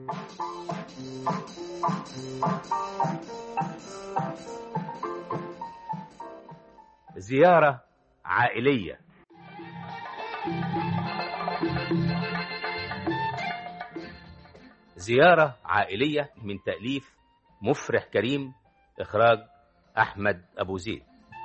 زيارة عائلية زيارة عائلية من تأليف مفرح كريم إخراج أحمد أبو زيد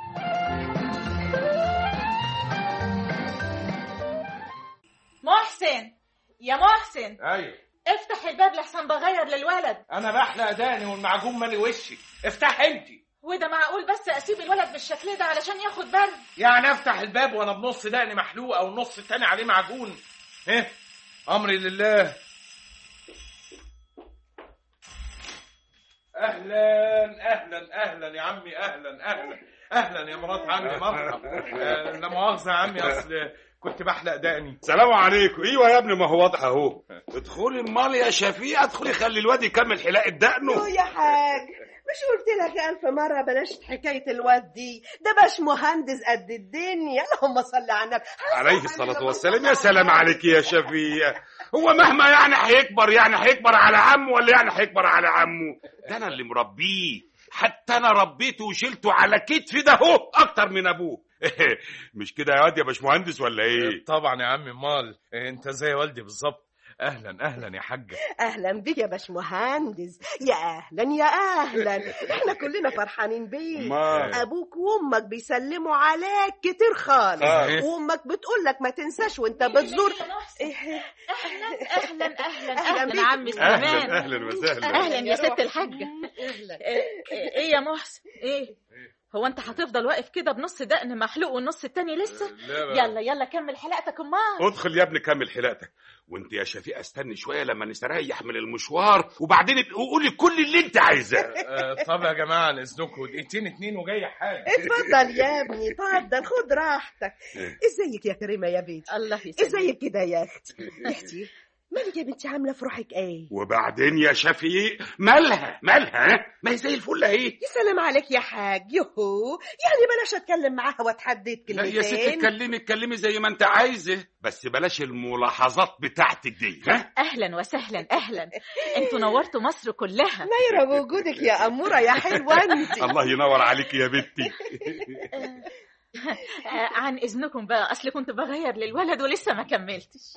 محسن يا محسن ايوه افتح الباب لحسن بغير للولد انا بحلق داني والمعجون مالي وشي افتح انت وده معقول بس اسيب الولد بالشكل ده علشان ياخد برد يعني افتح الباب وانا بنص دقني محلوقه والنص التاني عليه معجون ايه امري لله اهلا اهلا اهلا يا عمي اهلا اهلا اهلا يا مرات عمي مرحبا آه، لا مؤاخذه يا عمي اصل كنت بحلق دقني سلام عليكم ايوه يا ابني ما هو واضح اهو ادخلي امال يا شفيع ادخلي خلي الواد يكمل حلاقه دقنه يا حاج مش قلت لك ألف مرة بلاش حكاية الواد دي ده باش مهندس قد الدنيا اللهم صل على النبي عليه الصلاه والسلام يا سلام عليك يا شفيع هو مهما يعني هيكبر يعني هيكبر على عمه ولا يعني هيكبر على عمه ده انا اللي مربيه حتى انا ربيته وشلته على كتفي ده هو اكتر من ابوه مش كده يا واد يا باشمهندس ولا ايه طبعا يا عمي امال انت زي والدي بالظبط اهلا اهلا يا حاجه أهلا بيك يا باش مهندس يا أهلا يا أهلا احنا كلنا فرحانين بيك ما أبوك وأمك بيسلموا عليك كتير خالص آه. وأمك بتقول لك ما تنساش وأنت بتزور يا محسن إيه اهلا اهلا اهلا أهلا اهلا بيك. عمي اهلا سليمان اهلا وسهلا اهلا يا ست الحاجه أهلا ايه إيه يا محسن ايه هو انت هتفضل واقف كده بنص دقن محلوق والنص التاني لسه يلا يلا كمل حلقتك امال ادخل يا ابني كمل حلاقتك وانت يا شفيق استني شويه لما نستريح من المشوار وبعدين ابقي قولي كل اللي انت عايزاه آه، طب يا جماعه على اذنكم دقيقتين اتنين وجاي حاجه اتفضل يا ابني اتفضل خد راحتك ازيك يا كريمه يا بنتي الله يسلمك ازيك كده يا اختي يا اختي مالك يا بنتي عامله في روحك ايه وبعدين يا شفيق مالها مالها ها؟ ما هي زي الفل اهي يا سلام عليك يا حاج يهو يعني بلاش اتكلم معاها واتحدد لا كلمتين يا ست اتكلمي اتكلمي زي ما انت عايزه بس بلاش الملاحظات بتاعتك دي ها اهلا وسهلا اهلا انتوا نورتوا مصر كلها نايره بوجودك يا اموره يا حلوه انت الله ينور عليك يا بنتي آه، عن اذنكم بقى اصل كنت بغير للولد ولسه ما كملتش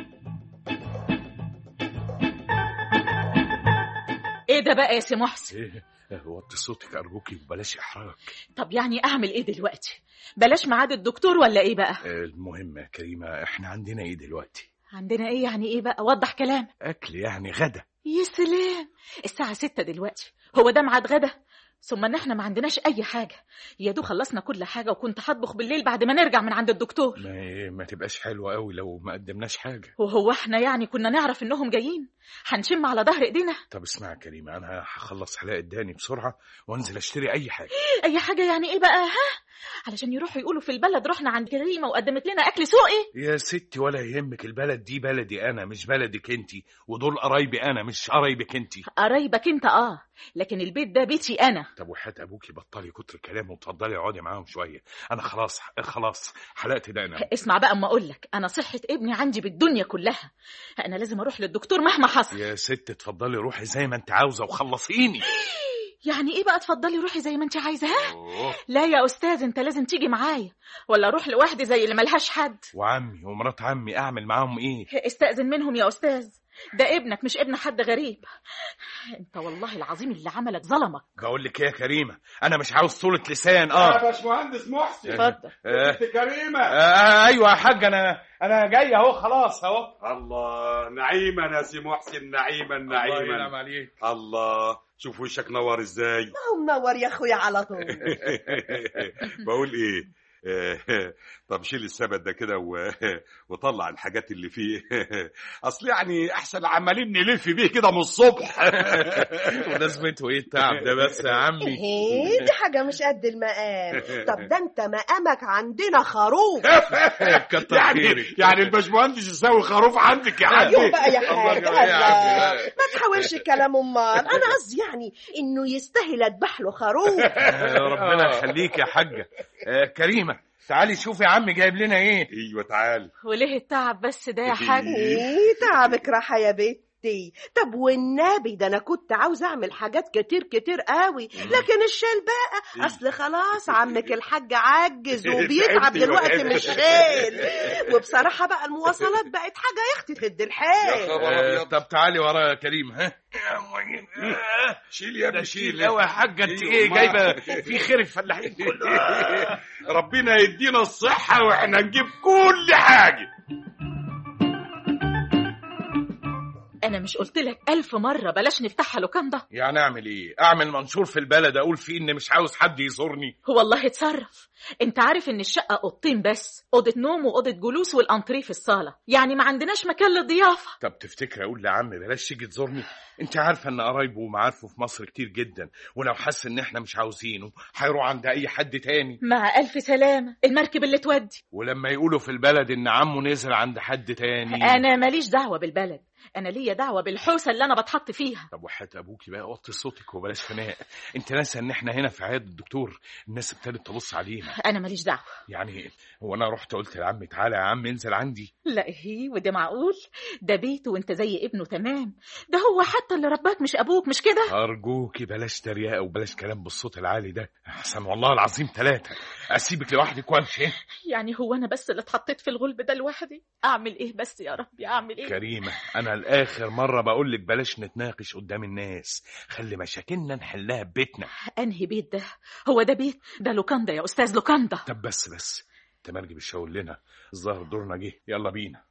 ايه ده بقى يا سي محسن ايه وطي صوتك ارجوكي وبلاش احراج طب يعني اعمل ايه دلوقتي بلاش ميعاد الدكتور ولا ايه بقى المهم يا كريمه احنا عندنا ايه دلوقتي عندنا ايه يعني ايه بقى وضح كلام اكل يعني غدا يا سلام الساعة ستة دلوقتي هو ده ميعاد غدا ثم ان احنا ما عندناش اي حاجة يا دوب خلصنا كل حاجة وكنت هطبخ بالليل بعد ما نرجع من عند الدكتور ما ما تبقاش حلوه قوي لو ما قدمناش حاجه وهو احنا يعني كنا نعرف انهم جايين هنشم على ظهر ايدينا طب اسمع يا كريمه انا هخلص حلاقه داني بسرعه وانزل اشتري اي حاجه اي حاجة يعني ايه بقى ها علشان يروحوا يقولوا في البلد رحنا عند كريمة وقدمت لنا اكل سوقي يا ستي ولا يهمك البلد دي بلدي انا مش بلدك انت ودول قرايبي انا مش قرايبك انت قرايبك انت اه لكن البيت ده بيتي انا طب وحياة ابوكي بطلي كتر كلام وتفضلي اقعدي معاهم شويه انا خلاص خلاص حلقت دقني اسمع بقى اما اقول لك انا صحة ابني عندي بالدنيا كلها انا لازم اروح للدكتور مهما حصل يا ست اتفضلي روحي زي ما انت عاوزه وخلصيني يعني ايه بقى اتفضلي روحي زي ما انت عايزه ها أوه. لا يا استاذ انت لازم تيجي معايا ولا اروح لوحدي زي اللي ملهاش حد وعمي ومرات عمي اعمل معاهم ايه استأذن منهم يا استاذ ده ابنك مش ابن حد غريب انت والله العظيم اللي عملك ظلمك بقول لك ايه يا كريمه انا مش عاوز طولة لسان يا اه, باشمهندس محسن اتفضل آه. ست كريمه آه ايوه يا حاج انا انا جاي اهو خلاص اهو الله نعيما يا سي محسن نعيما الله ينعم نعيما عليك الله شوف وشك نور ازاي هو منور يا اخويا على طول بقول ايه آه، طب شيل السبت ده كده و... وطلع الحاجات اللي فيه اصل يعني احسن عمالين نلف بيه كده من الصبح ولازمته ايه التعب ده بس يا عمي ايه دي حاجه مش قد المقام طب ده انت مقامك عندنا خروف كتر يعني خيرك يعني الباشمهندس يساوي خروف عندك يا ايوه عمي بقى يا الله حاج يبارك يا الله عمي. ما تحاولش الكلام امال انا قصدي يعني انه يستاهل اذبح له خروف آه، ربنا يخليك يا حاجه آه، كريمه تعالي شوفي يا عم جايب لنا ايه ايوه تعال وليه التعب بس ده يا حاج ايه تعبك راحه يا بيت اختي طب والنبي ده انا كنت عاوز اعمل حاجات كتير كتير قوي لكن الشيل بقى اصل خلاص عمك الحاج عجز وبيتعب تعبتي دلوقتي وقعت. من الشيل وبصراحه بقى المواصلات بقت حاجه يا اختي تهد يا الحيل خبر آه، ابيض طب تعالي ورايا يا كريم ها شيل يا ابني ده شيل شيل قوي يا حاجه انت أيوة، ايه ما- جايبه في خير الفلاحين كلها ربنا يدينا الصحة واحنا نجيب كل حاجة انا مش قلت لك الف مره بلاش نفتحها لوكاندا يعني اعمل ايه اعمل منشور في البلد اقول فيه ان مش عاوز حد يزورني هو والله اتصرف انت عارف ان الشقه اوضتين بس اوضه نوم واوضه جلوس والانتريه في الصاله يعني ما عندناش مكان للضيافه طب تفتكر اقول لعم بلاش تيجي تزورني انت عارفه ان قرايبه ومعارفه في مصر كتير جدا ولو حس ان احنا مش عاوزينه هيروح عند اي حد تاني مع الف سلامه المركب اللي تودي ولما يقولوا في البلد ان عمه نزل عند حد تاني انا ماليش دعوه بالبلد انا ليا دعوه بالحوسه اللي انا بتحط فيها طب وحياة ابوكي بقى وطي صوتك وبلاش خناق انت ناسه ان احنا هنا في عياده الدكتور الناس ابتدت تبص علينا انا ماليش دعوه يعني هو انا رحت قلت لعمي تعالى يا عم انزل عندي لا ايه وده معقول ده بيته وانت زي ابنه تمام ده هو حتى اللي رباك مش ابوك مش كده ارجوكي بلاش تريقه وبلاش كلام بالصوت العالي ده احسن والله العظيم ثلاثه اسيبك لوحدك وامشي يعني هو انا بس اللي اتحطيت في الغلب ده لوحدي اعمل ايه بس يا ربي اعمل ايه كريمه انا لاخر مره بقول لك بلاش نتناقش قدام الناس خلي مشاكلنا نحلها ببيتنا انهي بيت ده هو ده بيت ده لوكاندا يا استاذ لوكاندا طب بس بس تمرجي بتشاور لنا الظاهر دورنا جه يلا بينا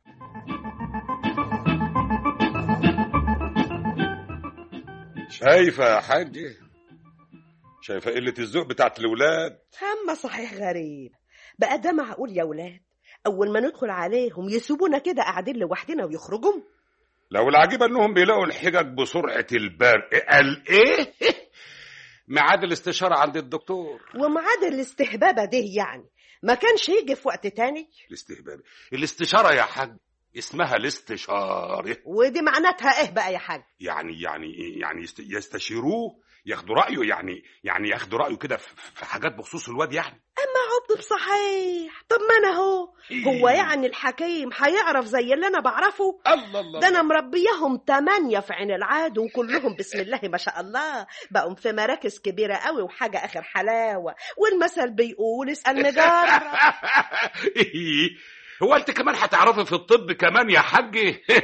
شايفة يا حاج شايفة قلة الذوق بتاعت الولاد اما صحيح غريب بقى ده معقول يا ولاد اول ما ندخل عليهم يسيبونا كده قاعدين لوحدنا ويخرجوا لو العجيبة انهم بيلاقوا الحجج بسرعة البرق قال ايه ميعاد الاستشارة عند الدكتور ومعاد الاستهبابه ده يعني ما كانش يجي في وقت تاني الاستهبال الاستشارة يا حاج اسمها الاستشارة ودي معناتها ايه بقى يا حاج يعني يعني يعني يست- يستشيروه ياخدوا رأيه يعني يعني ياخدوا رأيه كده في في حاجات بخصوص الواد يعني اما عبد بصحيح طب ما انا هو هو يعني الحكيم هيعرف زي اللي انا بعرفه الله الله ده انا مربيهم تمانية في عين العاد وكلهم بسم الله ما شاء الله بقوا في مراكز كبيرة قوي وحاجة آخر حلاوة والمثل بيقول اسأل مجرب إيه؟ هو انت كمان هتعرفي في الطب كمان يا حاج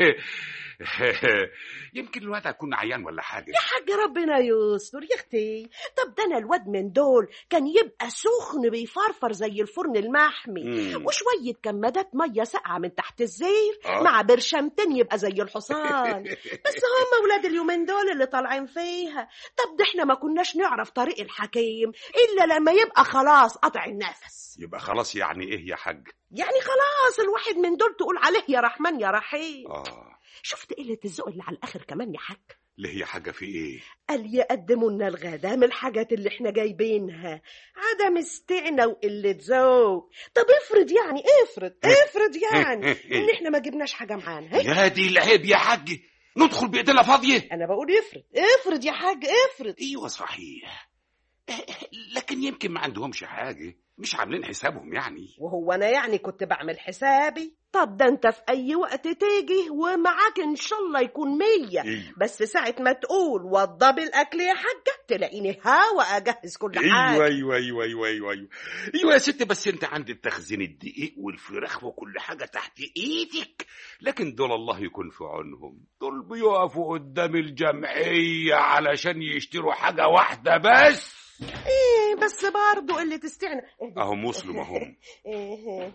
يمكن الواد هيكون عيان ولا حاجه يا حاج ربنا يستر يا اختي طب ده انا الواد من دول كان يبقى سخن بيفرفر زي الفرن المحمي مم. وشوية كمادات مية ساقعة من تحت الزير آه. مع برشامتين يبقى زي الحصان بس هم ولاد اليومين دول اللي طالعين فيها طب ده احنا ما كناش نعرف طريق الحكيم الا لما يبقى خلاص قطع النفس يبقى خلاص يعني ايه يا حاج يعني خلاص الواحد من دول تقول عليه يا رحمن يا رحيم اه شفت قلة الذوق اللي على الاخر كمان يا حاج ليه يا حاجه في ايه قال يقدموا لنا الغدا من الحاجات اللي احنا جايبينها عدم استعنا وقلة ذوق طب افرض يعني افرض افرض يعني ان احنا ما جبناش حاجة معانا ها؟ يا دي العيب يا حاج ندخل بايدينا فاضيه انا بقول افرض افرض يا حاج افرض ايوه صحيح لكن يمكن ما عندهمش حاجه مش عاملين حسابهم يعني وهو انا يعني كنت بعمل حسابي طب ده انت في اي وقت تيجي ومعاك ان شاء الله يكون مية ايوه بس ساعة ما تقول وضب الاكل يا حاجة تلاقيني هوا اجهز كل ايوه حاجة ايوه ايوه ايوه ايوه ايوه ايوه يا ست بس انت عندك تخزين الدقيق والفراخ وكل حاجه تحت ايدك لكن دول الله يكون في عونهم دول بيقفوا قدام الجمعيه علشان يشتروا حاجه واحده بس ايه بس برضه اللي تستعنا اهم وصلوا ما هم إيه.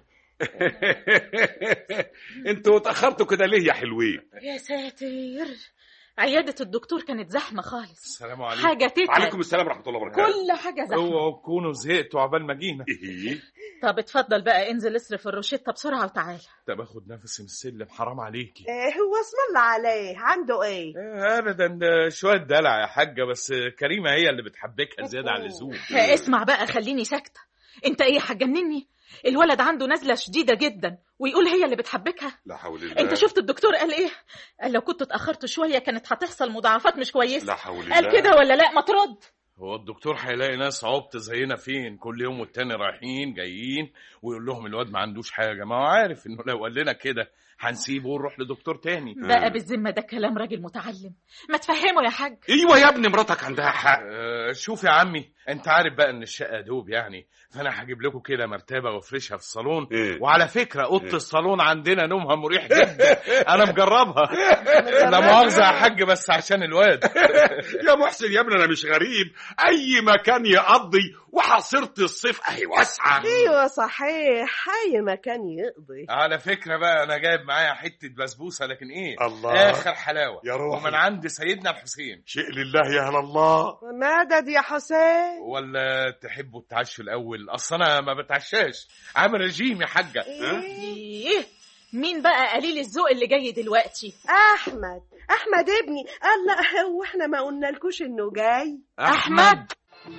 انتوا اتاخرتوا كده ليه يا حلوين يا ساتر عيادة الدكتور كانت زحمة خالص السلام عليكم حاجة تتعب وعليكم السلام ورحمه الله وبركاته كل حاجة زحمة اوعوا تكونوا زهقتوا عبال ما جينا ايه طب اتفضل بقى انزل اصرف الروشتة بسرعة وتعالى طب اخد نفسي من السلم حرام عليكي إيه هو اسم الله عليه عنده ايه إيه، ابدا ده شويه دلع يا حاجه بس كريمه هي اللي بتحبكها زياده عن اللزوم اسمع بقى خليني ساكتة انت ايه هتجنني الولد عنده نزلة شديدة جدا ويقول هي اللي بتحبكها لا حول الله انت شفت الدكتور قال ايه قال لو كنت اتأخرت شوية كانت هتحصل مضاعفات مش كويسة لا حول الله قال كده ولا لا ما ترد هو الدكتور هيلاقي ناس عبط زينا فين كل يوم والتاني رايحين جايين ويقول لهم الواد ما عندوش حاجه ما هو عارف انه لو قال لنا كده هنسيبه ونروح لدكتور تاني بقى بالذمة ده كلام راجل متعلم ما تفهمه يا حاج ايوه يا ابني مراتك عندها حق آه، شوف يا عمي انت عارف بقى ان الشقه دوب يعني فانا هجيب لكم كده مرتبه وافرشها في الصالون إيه. وعلى فكره اوضه إيه. الصالون عندنا نومها مريح جدا انا مجربها لا مؤاخذه يا حاج بس عشان الواد يا محسن يا ابني انا مش غريب اي مكان يقضي وحصيره الصيف اهي واسعه ايوه صحيح اي مكان يقضي على فكره بقى انا جايب معايا حته بسبوسه لكن ايه الله. اخر حلاوه يا روحي. ومن عند سيدنا الحسين شيء لله يا اهل الله مدد يا حسين ولا تحبوا تتعشوا الاول اصل انا ما بتعشاش عامل رجيم يا حاجه ايه مين بقى قليل الذوق اللي جاي دلوقتي احمد احمد ابني الله هو احنا ما قلنا لكوش انه جاي احمد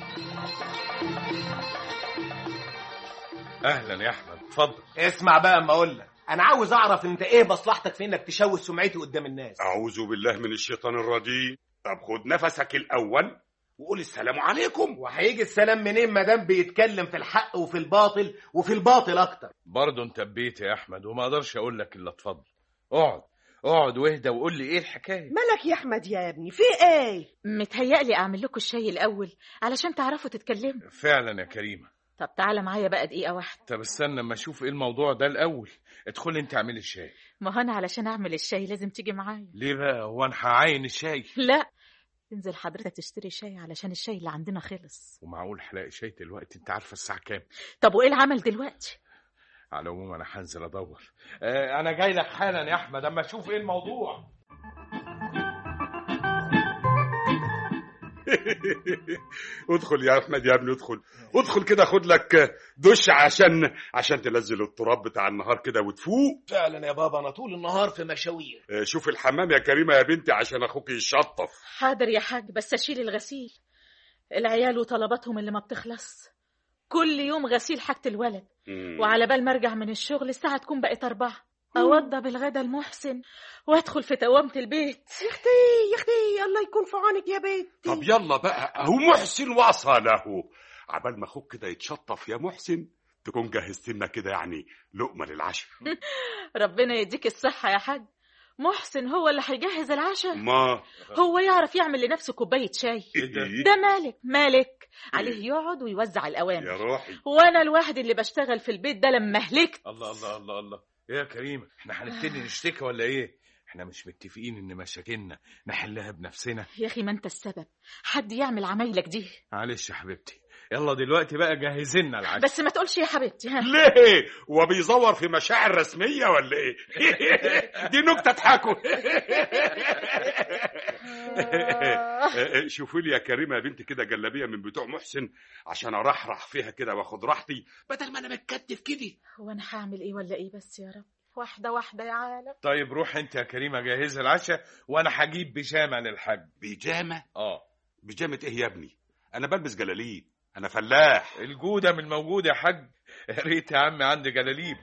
اهلا يا احمد اتفضل اسمع بقى اما اقول لك انا عاوز اعرف انت ايه مصلحتك في انك تشوه سمعتي قدام الناس اعوذ بالله من الشيطان الرجيم طب خد نفسك الاول وقول السلام عليكم وهيجي السلام منين ما دام بيتكلم في الحق وفي الباطل وفي الباطل اكتر برضه انت ببيت يا احمد وما اقدرش اقول لك الا اتفضل اقعد اقعد واهدى وقول لي ايه الحكايه مالك يا احمد يا ابني في ايه متهيألي اعمل لكم الشاي الاول علشان تعرفوا تتكلموا فعلا يا كريمه طب تعالى معايا بقى دقيقة واحدة طب استنى اما اشوف ايه الموضوع ده الاول ادخلي انت اعملي الشاي ما هو انا علشان اعمل الشاي لازم تيجي معايا ليه بقى هو انا هعاين الشاي لا تنزل حضرتك تشتري شاي علشان الشاي اللي عندنا خلص ومعقول هلاقي شاي دلوقتي انت عارفه الساعه كام طب وايه العمل دلوقتي على العموم انا هنزل ادور آه انا جاي لك حالا يا احمد اما اشوف ايه الموضوع ادخل يا احمد يا ابني ادخل ادخل كده خد لك دش عشان عشان تنزل التراب بتاع النهار كده وتفوق فعلا يا بابا انا طول النهار في مشاوير آه، شوف الحمام يا كريمه يا بنتي عشان اخوك يشطف حاضر يا حاج بس اشيل الغسيل العيال وطلباتهم اللي ما بتخلص كل يوم غسيل حاجة الولد مم. وعلى بال ما ارجع من الشغل الساعة تكون بقت أربعة أوضب الغدا المحسن وأدخل في توامة البيت يا اختي يا اختي الله يكون في عونك يا بنتي طب يلا بقى اهو محسن وصله عبال ما اخوك كده يتشطف يا محسن تكون جهزت لنا كده يعني لقمه للعشاء ربنا يديك الصحة يا حاج محسن هو اللي هيجهز العشاء ما هو يعرف يعمل لنفسه كوباية شاي إيه؟ ده مالك مالك عليه يقعد ويوزع يا الأوامر روحي وأنا الواحد اللي بشتغل في البيت ده لما هلكت الله الله الله الله ايه يا كريمه احنا هنبتدي نشتكي ولا ايه احنا مش متفقين ان مشاكلنا نحلها بنفسنا يا أخي ما أنت السبب حد يعمل عمايلك دي معلش يا حبيبتي يلا دلوقتي بقى جهزنا العشاء بس ما تقولش يا حبيبتي ها ليه هو بيزور في مشاعر رسميه ولا ايه دي نكته تضحكوا شوفوا لي يا كريمه يا بنتي كده جلابيه من بتوع محسن عشان ارحرح فيها كده واخد راحتي بدل ما انا متكتف كده هو أنا هعمل إيه ولا إيه بس يا رب واحدة واحدة يا عالم طيب روح انت يا كريمه جهز العشاء وانا هجيب بيجامه للحاج بيجامه اه بيجامه ايه يا ابني انا بلبس جلاليب انا فلاح الجوده من موجود يا حاج يا ريت يا عم عندي جلاليب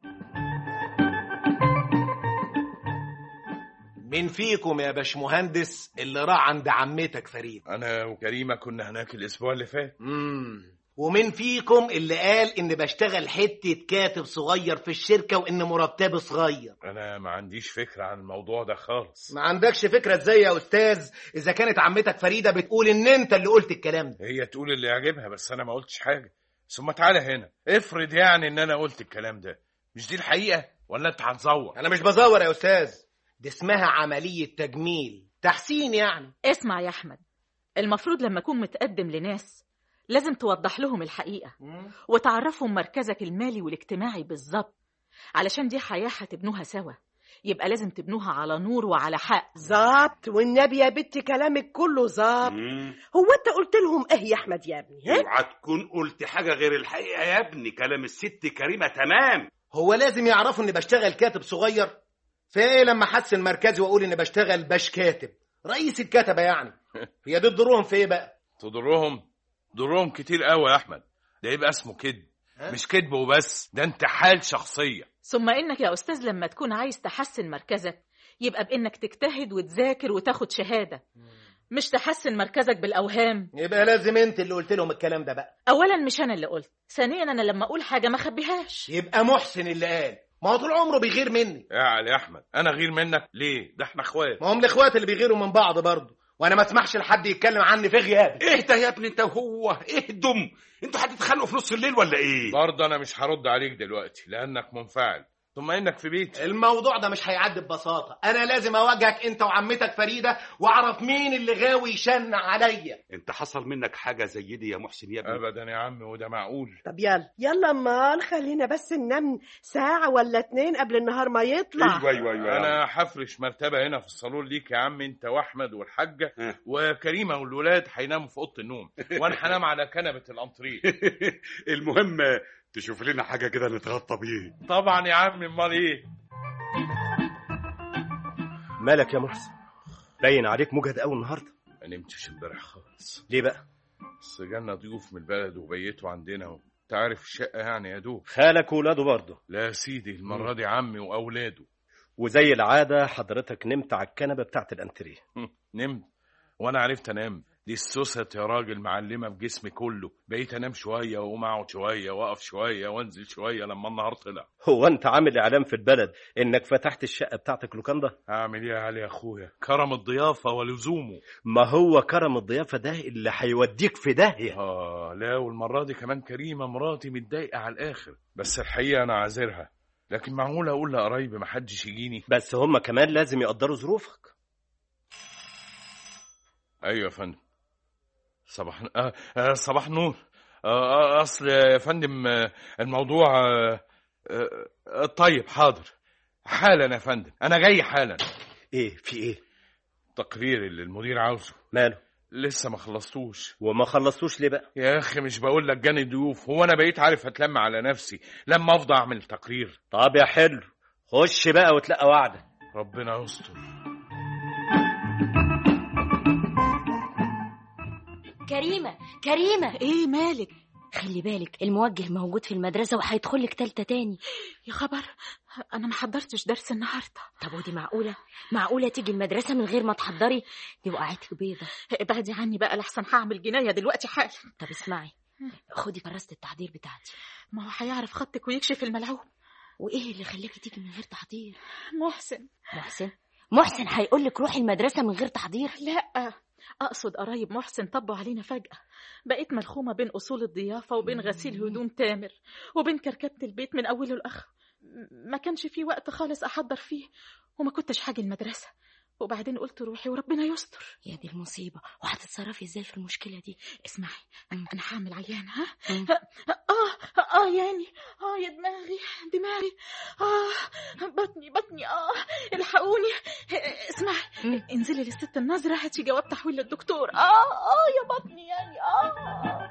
مين فيكم يا باشمهندس اللي راح عند عمتك فريد انا وكريمه كنا هناك الاسبوع اللي فات امم ومين فيكم اللي قال ان بشتغل حته كاتب صغير في الشركه وان مرتبي صغير انا ما عنديش فكره عن الموضوع ده خالص ما عندكش فكره ازاي يا استاذ اذا كانت عمتك فريده بتقول ان انت اللي قلت الكلام ده هي تقول اللي يعجبها بس انا ما قلتش حاجه ثم تعالى هنا افرض يعني ان انا قلت الكلام ده مش دي الحقيقه ولا انت هتزور انا مش بزور يا استاذ دي اسمها عمليه تجميل تحسين يعني اسمع يا أحمد المفروض لما أكون متقدم لناس لازم توضح لهم الحقيقة وتعرفهم مركزك المالي والاجتماعي بالظبط علشان دي حياة هتبنوها سوا يبقى لازم تبنوها على نور وعلى حق ظبط والنبي يا بنتي كلامك كله ظبط مم. هو انت قلت لهم ايه يا احمد يا ابني ها اوعى تكون قلت حاجه غير الحقيقه يا ابني كلام الست كريمه تمام هو لازم يعرفوا اني بشتغل كاتب صغير في ايه لما احسن مركزي واقول اني بشتغل باش كاتب رئيس الكتبه يعني هي دي تضرهم في ايه بقى تضرهم ضرهم كتير قوي يا احمد ده يبقى اسمه كذب ها؟ مش كذب وبس ده انتحال شخصيه ثم إنك يا أستاذ لما تكون عايز تحسن مركزك يبقى بإنك تجتهد وتذاكر وتاخد شهادة مش تحسن مركزك بالأوهام يبقى لازم انت اللي قلت لهم الكلام ده بقى أولا مش أنا اللي قلت ثانيا أنا لما أقول حاجة ما أخبيهاش يبقى محسن اللي قال ما هو طول عمره بيغير مني اعل يا احمد انا غير منك ليه ده احنا اخوات ما هم الاخوات اللي بيغيروا من بعض برضه وانا ما اسمحش لحد يتكلم عني في غيابي اهدى يا ابني انت وهو اهدم انتوا هتتخانقوا في نص الليل ولا ايه برضه انا مش هرد عليك دلوقتي لانك منفعل ثم انك في بيتي الموضوع ده مش هيعدي ببساطه انا لازم اواجهك انت وعمتك فريده واعرف مين اللي غاوي يشنع عليا انت حصل منك حاجه زي دي يا محسن يا ابني ابدا يا عم وده معقول طب يلا يلا امال خلينا بس ننام ساعة ولا اتنين قبل النهار ما يطلع ايوه ايوه ايوه انا هفرش مرتبه هنا في الصالون ليك يا عم انت واحمد والحاجه ها. وكريمه والولاد هيناموا في اوضه النوم وانا هنام على كنبه الانتريه المهم تشوف لنا حاجه كده نتغطى بيه طبعا يا عم امال ايه مالك يا محسن باين عليك مجهد قوي النهارده ما نمتش امبارح خالص ليه بقى بس جالنا ضيوف من البلد وبيتوا عندنا انت عارف الشقه يعني يا دوب خالك وولاده برضه لا يا سيدي المره دي عمي واولاده وزي العاده حضرتك نمت على الكنبه بتاعت الانتريه نمت وانا عرفت انام دي السوست يا راجل معلمه في جسمي كله بقيت انام شويه واقوم اقعد شويه واقف شويه وانزل شويه لما النهار طلع هو انت عامل اعلان في البلد انك فتحت الشقه بتاعتك لوكاندا هعمل ايه يا علي يا اخويا كرم الضيافه ولزومه ما هو كرم الضيافه ده اللي هيوديك في داهيه اه لا والمره دي كمان كريمه مراتي متضايقه على الاخر بس الحقيقه انا عاذرها لكن معقول اقول لقرايبي محدش يجيني بس هم كمان لازم يقدروا ظروفك ايوه يا فندم صباح آه آه صباح نور آه آه اصل يا فندم آه الموضوع آه آه طيب حاضر حالا يا فندم انا جاي حالا ايه في ايه التقرير اللي المدير عاوزه ماله لسه ما خلصتوش وما خلصتوش ليه بقى يا اخي مش بقول لك جاني ضيوف هو انا بقيت عارف اتلم على نفسي لما افضى اعمل تقرير طب يا حلو خش بقى وتلقى وعدك ربنا يستر كريمة كريمة ايه مالك خلي بالك الموجه موجود في المدرسة وهيدخل لك تالتة تاني يا خبر انا ما حضرتش درس النهارده طب ودي معقولة معقولة تيجي المدرسة من غير ما تحضري دي وقعتك بيضة ابعدي عني بقى لحسن هعمل جنايه دلوقتي حالا طب اسمعي خدي كراسة التحضير بتاعتي ما هو هيعرف خطك ويكشف الملعوب وايه اللي خلاكي تيجي من غير تحضير محسن محسن محسن هيقول لك روحي المدرسة من غير تحضير لا اقصد قرايب محسن طبوا علينا فجاه بقيت ملخومه بين اصول الضيافه وبين غسيل هدوم تامر وبين كركبه البيت من اوله لاخره م- ما كانش في وقت خالص احضر فيه وما كنتش حاجه المدرسه وبعدين قلت روحي وربنا يستر يا دي المصيبة وهتتصرفي ازاي في المشكلة دي اسمعي انا هعمل عيان ها مم. اه اه يعني اه يا دماغي دماغي اه بطني بطني اه الحقوني اسمعي مم. انزلي للست النظرة هاتي جواب تحويل للدكتور اه اه يا بطني يعني اه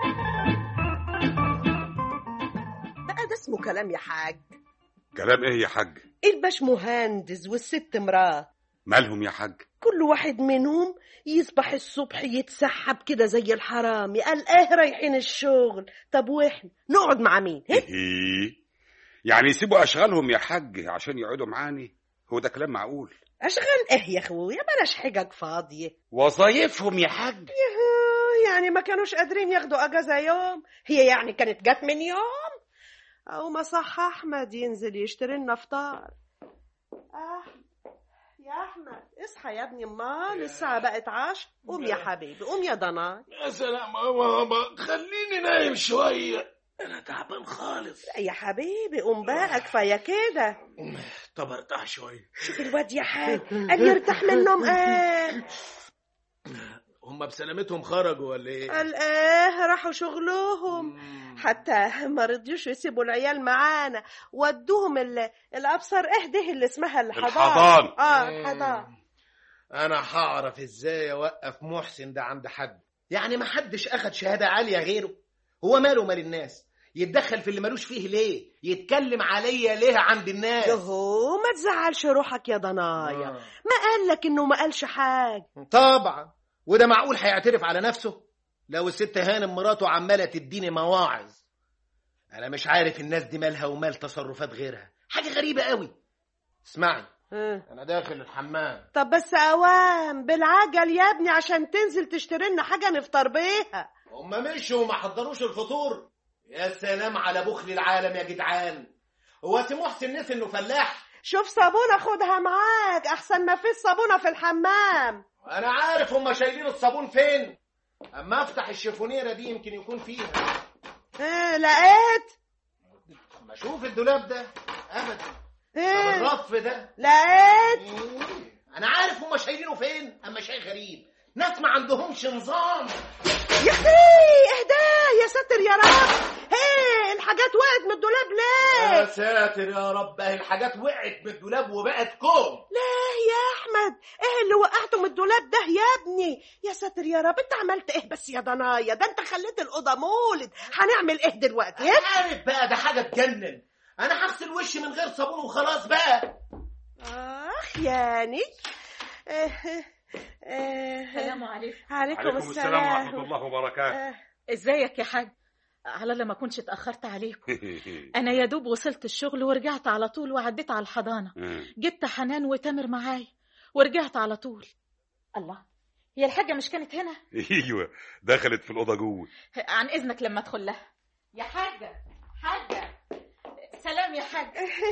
بقى ده اسمه كلام يا حاج كلام ايه يا حاج الباش مهندس والست مرات مالهم يا حاج كل واحد منهم يصبح الصبح يتسحب كده زي الحرامي قال ايه رايحين الشغل طب واحنا نقعد مع مين هه؟ ايه يعني يسيبوا اشغالهم يا حاج عشان يقعدوا معاني هو ده كلام معقول اشغال ايه يا اخويا بلاش حجج فاضيه وظايفهم يا حاج يهو، يعني ما كانوش قادرين ياخدوا اجازه يوم هي يعني كانت جت من يوم او ما صح احمد ينزل يشتري لنا فطار احمد يا احمد اصحى يا ابني امال الساعه بقت عشر قوم يا حبيبي قوم يا ضناي يا سلام يا ماما خليني نايم شويه انا تعبان خالص يا حبيبي قوم بقى كفايه كده طب ارتاح شويه شوف الواد يا حاج قال يرتاح من النوم قال هم بسلامتهم خرجوا ولا ايه قال ايه راحوا شغلهم حتى ما رضيوش يسيبوا العيال معانا ودوهم ال- الابصر ايه ده اللي اسمها الحضان الحضان. اه الحضان انا هعرف ازاي اوقف محسن ده عند حد يعني ما حدش اخد شهاده عاليه غيره هو ماله مال الناس يتدخل في اللي ملوش فيه ليه يتكلم عليا ليه عند الناس يهو ما تزعلش روحك يا ضنايا ما قال لك انه ما قالش حاجه طبعا وده معقول هيعترف على نفسه لو الست هانم مراته عماله تديني مواعظ انا مش عارف الناس دي مالها ومال تصرفات غيرها حاجه غريبه قوي اسمعي آه. انا داخل الحمام طب بس اوام بالعجل يا ابني عشان تنزل تشتري لنا حاجه نفطر بيها هما مشوا وما حضروش الفطور يا سلام على بخل العالم يا جدعان هو سي محسن نسي انه فلاح شوف صابونة خدها معاك أحسن ما فيش صابونة في الحمام انا عارف هما شايلين الصابون فين اما افتح الشيفونيره دي يمكن يكون فيها إيه لقيت اما اشوف الدولاب ده ابدا طب إيه الرف ده لقيت إيه؟ انا عارف هما شايلينه فين اما شيء غريب ناس ما عندهمش نظام يا اختي اهدى يا ساتر يا رب هي الحاجات وقعت من الدولاب يا ليه ساتر يا رب اهي الحاجات وقعت من الدولاب وبقت كوم ليه يا احمد ايه اللي وقعته من الدولاب ده يا ابني يا ساتر يا رب انت عملت ايه بس يا ضنايا ده انت خليت الاوضه مولد هنعمل ايه دلوقتي انا عارف بقى ده حاجه تجنن انا هغسل وشي من غير صابون وخلاص بقى اخ يعني إيه إيه السلام عليكم عليكم عليكم السلام السلام ورحمة الله وبركاته آه، ازيك يا حاج على الله ما كنتش اتاخرت عليكم انا يا دوب وصلت الشغل ورجعت على طول وعديت على الحضانه جبت حنان وتامر معاي ورجعت على طول الله هي الحاجه مش كانت هنا ايوه دخلت في الأوضة جوه عن اذنك لما ادخل لها يا حاجه حاجه سلام يا حاج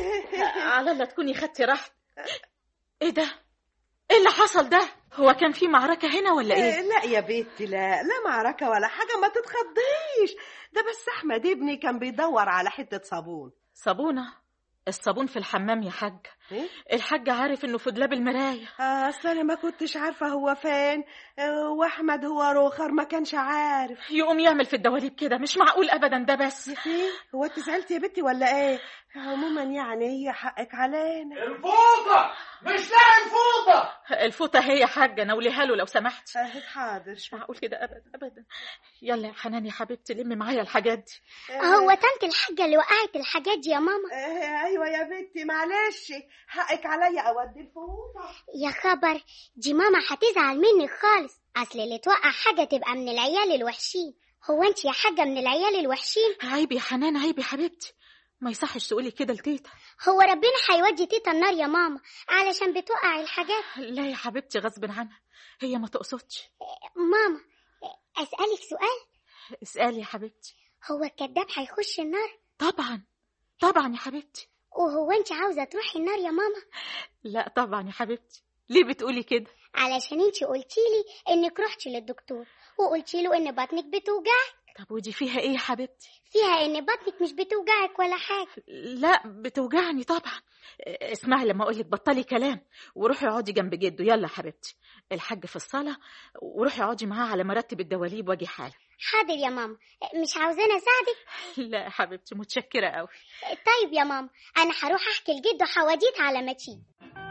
على الله تكوني خدتي راحتك ايه ده ايه اللي حصل ده هو كان في معركه هنا ولا إيه، ايه لا يا بنتي لا لا معركة ولا حاجة ما تتخضيش ده بس أحمد ابني كان بيدور على حتة صابون صابونه الصابون في الحمام يا حاج إيه؟ الحاج عارف انه في دولاب المرايه آه، أصل أنا ما كنتش عارفة هو فين آه، وأحمد هو روخر ما كانش عارف يقوم يعمل في الدواليب كده مش معقول ابدا ده بس إيه؟ هو أنت زعلتي يا بنتي ولا إيه؟ عموما يعني هي حقك علينا الفوطه مش لاقي الفوطه الفوطه هي يا حاجه نوليها له لو سمحت آه، حاضر مش معقول كده ابدا ابدا يلا يا حنان يا حبيبتي لمي معايا الحاجات دي هو تانت الحاجة اللي وقعت الحاجات دي يا ماما آه، أيوة يا بنتي معلش حقك عليا أودي الفوطة يا خبر دي ماما هتزعل منك خالص أصل اللي توقع حاجة تبقى من العيال الوحشين هو انت يا حاجة من العيال الوحشين عيب يا حنان عيب يا حبيبتي ما يصحش تقولي كده لتيتا هو ربنا هيودي تيتا النار يا ماما علشان بتوقع الحاجات لا يا حبيبتي غصب عنها هي ما تقصدش ماما أسألك سؤال اسالي يا حبيبتي هو الكذاب هيخش النار طبعا طبعا يا حبيبتي وهو انت عاوزة تروحي النار يا ماما لا طبعا يا حبيبتي ليه بتقولي كده علشان انت قلتيلي انك رحتي للدكتور وقلتي له ان بطنك بتوجعك طب ودي فيها ايه يا حبيبتي فيها ان بطنك مش بتوجعك ولا حاجة لا بتوجعني طبعا اسمعي لما اقول لك بطلي كلام وروحي اقعدي جنب جده يلا يا حبيبتي الحاج في الصاله وروحي اقعدي معاه على مرتب الدواليب واجي حالا حاضر يا ماما مش عاوزاني اساعدك لا يا حبيبتي متشكره قوي طيب يا ماما انا هروح احكي لجده حواديت على ما تيجي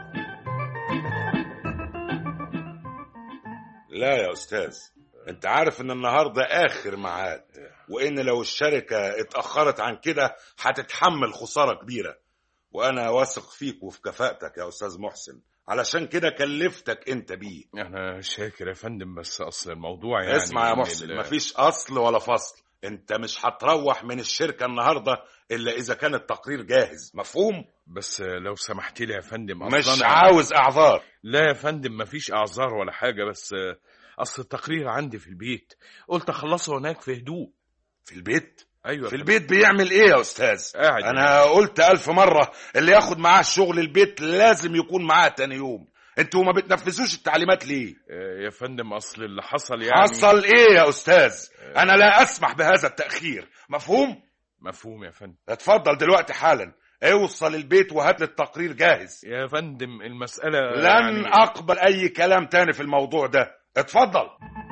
لا يا أستاذ أنت عارف إن النهاردة آخر ميعاد وإن لو الشركة اتأخرت عن كده هتتحمل خسارة كبيرة وأنا واثق فيك وفي كفاءتك يا أستاذ محسن علشان كده كلفتك أنت بيه انا شاكر يا فندم بس اصل الموضوع يعني اسمع يا إن محسن ال- مفيش أصل ولا فصل أنت مش هتروح من الشركة النهاردة إلا إذا كان التقرير جاهز مفهوم؟ بس لو سمحت لي يا فندم مش أصل أنا- عاوز أعذار لا يا فندم مفيش اعذار ولا حاجه بس آه، اصل التقرير عندي في البيت قلت اخلصه هناك في هدوء في البيت؟ ايوه في البيت بيعمل إيه يا أستاذ؟ قاعد انا قلت الف مرة اللي ياخد معاه الشغل البيت لازم يكون معاه تاني يوم انتوا ما بتنفذوش التعليمات ليه آه، يا فندم اصل اللي حصل يعني حصل ايه يا استاذ انا لا اسمح بهذا التأخير مفهوم مفهوم يا فندم اتفضل دلوقتي حالا اوصل البيت وهات لي التقرير جاهز يا فندم المسألة لن يعني اقبل اي كلام تاني في الموضوع ده اتفضل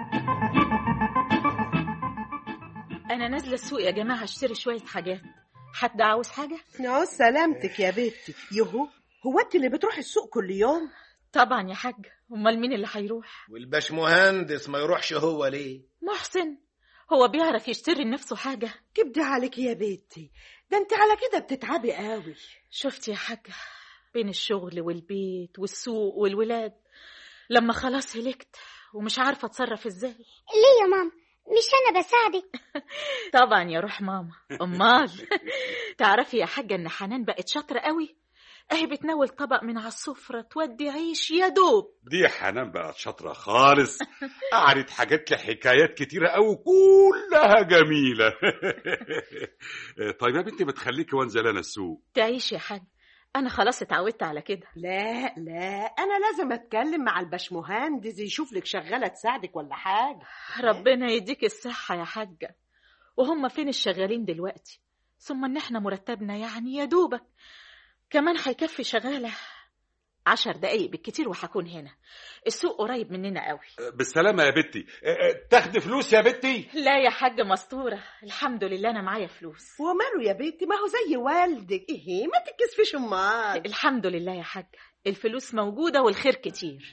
انا نازله السوق يا جماعه اشتري شويه حاجات حد عاوز حاجه نعوز سلامتك يا بنتي يهو هو انت اللي بتروحي السوق كل يوم طبعا يا حاج امال مين اللي هيروح والباشمهندس ما يروحش هو ليه محسن هو بيعرف يشتري لنفسه حاجه كبدي عليك يا بنتي ده انت على كده بتتعبي قوي شفتي يا حاجه بين الشغل والبيت والسوق والولاد لما خلاص هلكت ومش عارفه اتصرف ازاي ليه يا ماما مش انا بساعدك طبعا يا روح ماما امال تعرفي يا حاجه ان حنان بقت شاطره قوي اهي بتناول طبق من على السفرة تودي عيش يا دوب دي حنان بقت شاطرة خالص قعدت حاجات لي حكايات كتيرة أوي كلها جميلة طيب يا بنتي بتخليكي وانزل أنا السوق تعيش يا حاج انا خلاص اتعودت على كده لا لا انا لازم اتكلم مع الباشمهندس يشوف لك شغاله تساعدك ولا حاجه ربنا يديك الصحة يا حاجة وهم فين الشغالين دلوقتي ثم ان احنا مرتبنا يعني يا دوبك كمان هيكفي شغالة عشر دقايق بالكتير وهكون هنا السوق قريب مننا قوي بالسلامة يا بنتي تاخدي فلوس يا بنتي لا يا حاج مستورة الحمد لله انا معايا فلوس وماله يا بنتي ما هو زي والدك ايه ما تتكسفيش امال الحمد لله يا حاج الفلوس موجودة والخير كتير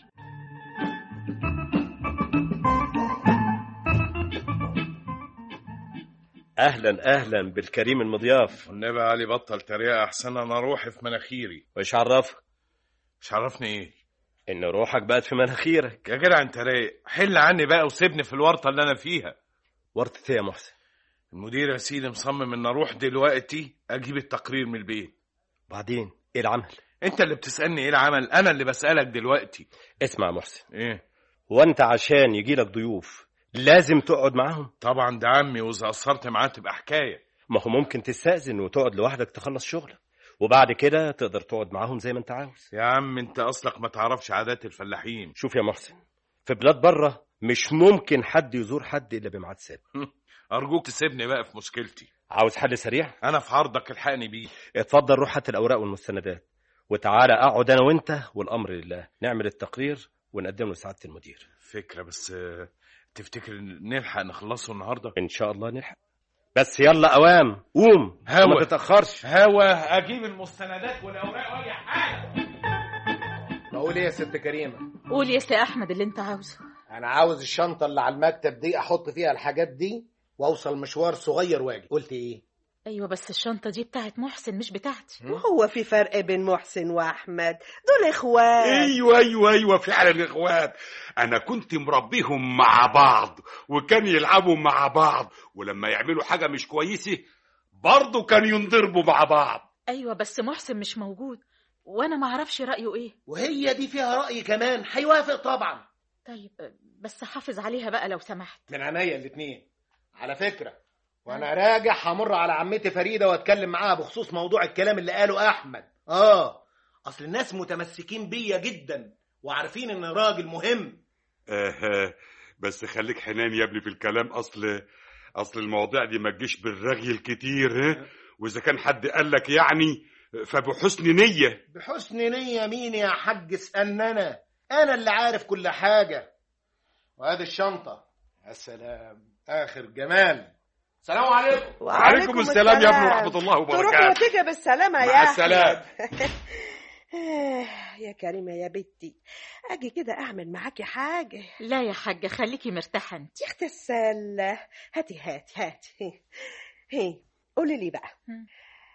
اهلا اهلا بالكريم المضياف والنبي علي بطل تريقة أحسن أنا روحي في مناخيري وإيش عرفك مش عرفني إيه ان روحك بقت في مناخيرك يا جدع أنت رايق حل عني بقى وسيبني في الورطة اللي أنا فيها ورطة ايه يا محسن المدير يا سيدي مصمم إن أروح دلوقتي أجيب التقرير من البيت بعدين ايه العمل أنت اللي بتسألني إيه العمل أنا اللي بسألك دلوقتي اسمع يا محسن إيه وانت عشان يجيلك ضيوف لازم تقعد معاهم طبعا ده عمي وإذا قصرت معاه تبقى حكاية ما هو ممكن تستأذن وتقعد لوحدك تخلص شغلك وبعد كده تقدر تقعد معاهم زي ما انت عاوز يا عم أنت أصلك ما تعرفش عادات الفلاحين شوف يا محسن في بلاد بره مش ممكن حد يزور حد الا بميعاد ثابت أرجوك تسيبني بقى في مشكلتي عاوز حل سريع أنا في عرضك الحقني بيه اتفضل روح هات الاوراق والمستندات وتعالى اقعد انا وانت والامر لله نعمل التقرير ونقدمه لسعاده المدير فكرة بس آه، تفتكر نلحق نخلصه النهاردة ان شاء الله نلحق بس يلا اوام قوم هوا. ما تتاخرش هوا أجيب المستندات والأوراق وأجي حالا بقول ايه يا ست كريمه قول يا سي احمد اللي انت عاوزه انا عاوز الشنطه اللي على المكتب دي احط فيها الحاجات دي واوصل مشوار صغير واجي قلت ايه ايوه بس الشنطة دي بتاعت محسن مش بتاعتي وهو في فرق بين محسن واحمد دول اخوات ايوه ايوه ايوه فعلا اخوات انا كنت مربيهم مع بعض وكان يلعبوا مع بعض ولما يعملوا حاجه مش كويسه برضه كان ينضربوا مع بعض ايوه بس محسن مش موجود وانا ما اعرفش رايه ايه وهي دي فيها راي كمان هيوافق طبعا طيب بس حافظ عليها بقى لو سمحت من عينيا الاتنين على فكره وانا راجع همر على عمتي فريده واتكلم معاها بخصوص موضوع الكلام اللي قاله احمد اه اصل الناس متمسكين بيا جدا وعارفين ان راجل مهم آه بس خليك حنان يا ابني في الكلام اصل اصل المواضيع دي ما تجيش بالرغي الكتير ها واذا كان حد قال لك يعني فبحسن نيه بحسن نيه مين يا حاج اسالني انا انا اللي عارف كل حاجه وادي الشنطه يا سلام اخر جمال سلام عليكم وعليكم السلام يا ابني ورحمه الله تروح وبركاته وتيجي بالسلامة يا مع أحمد. السلامة. آه، يا كريمة يا بنتي أجي كده أعمل معاكي حاجة لا يا حاجة خليكي مرتاحة انت يا أختي السلة هاتي هاتي هاتي هي قولي لي بقى مم.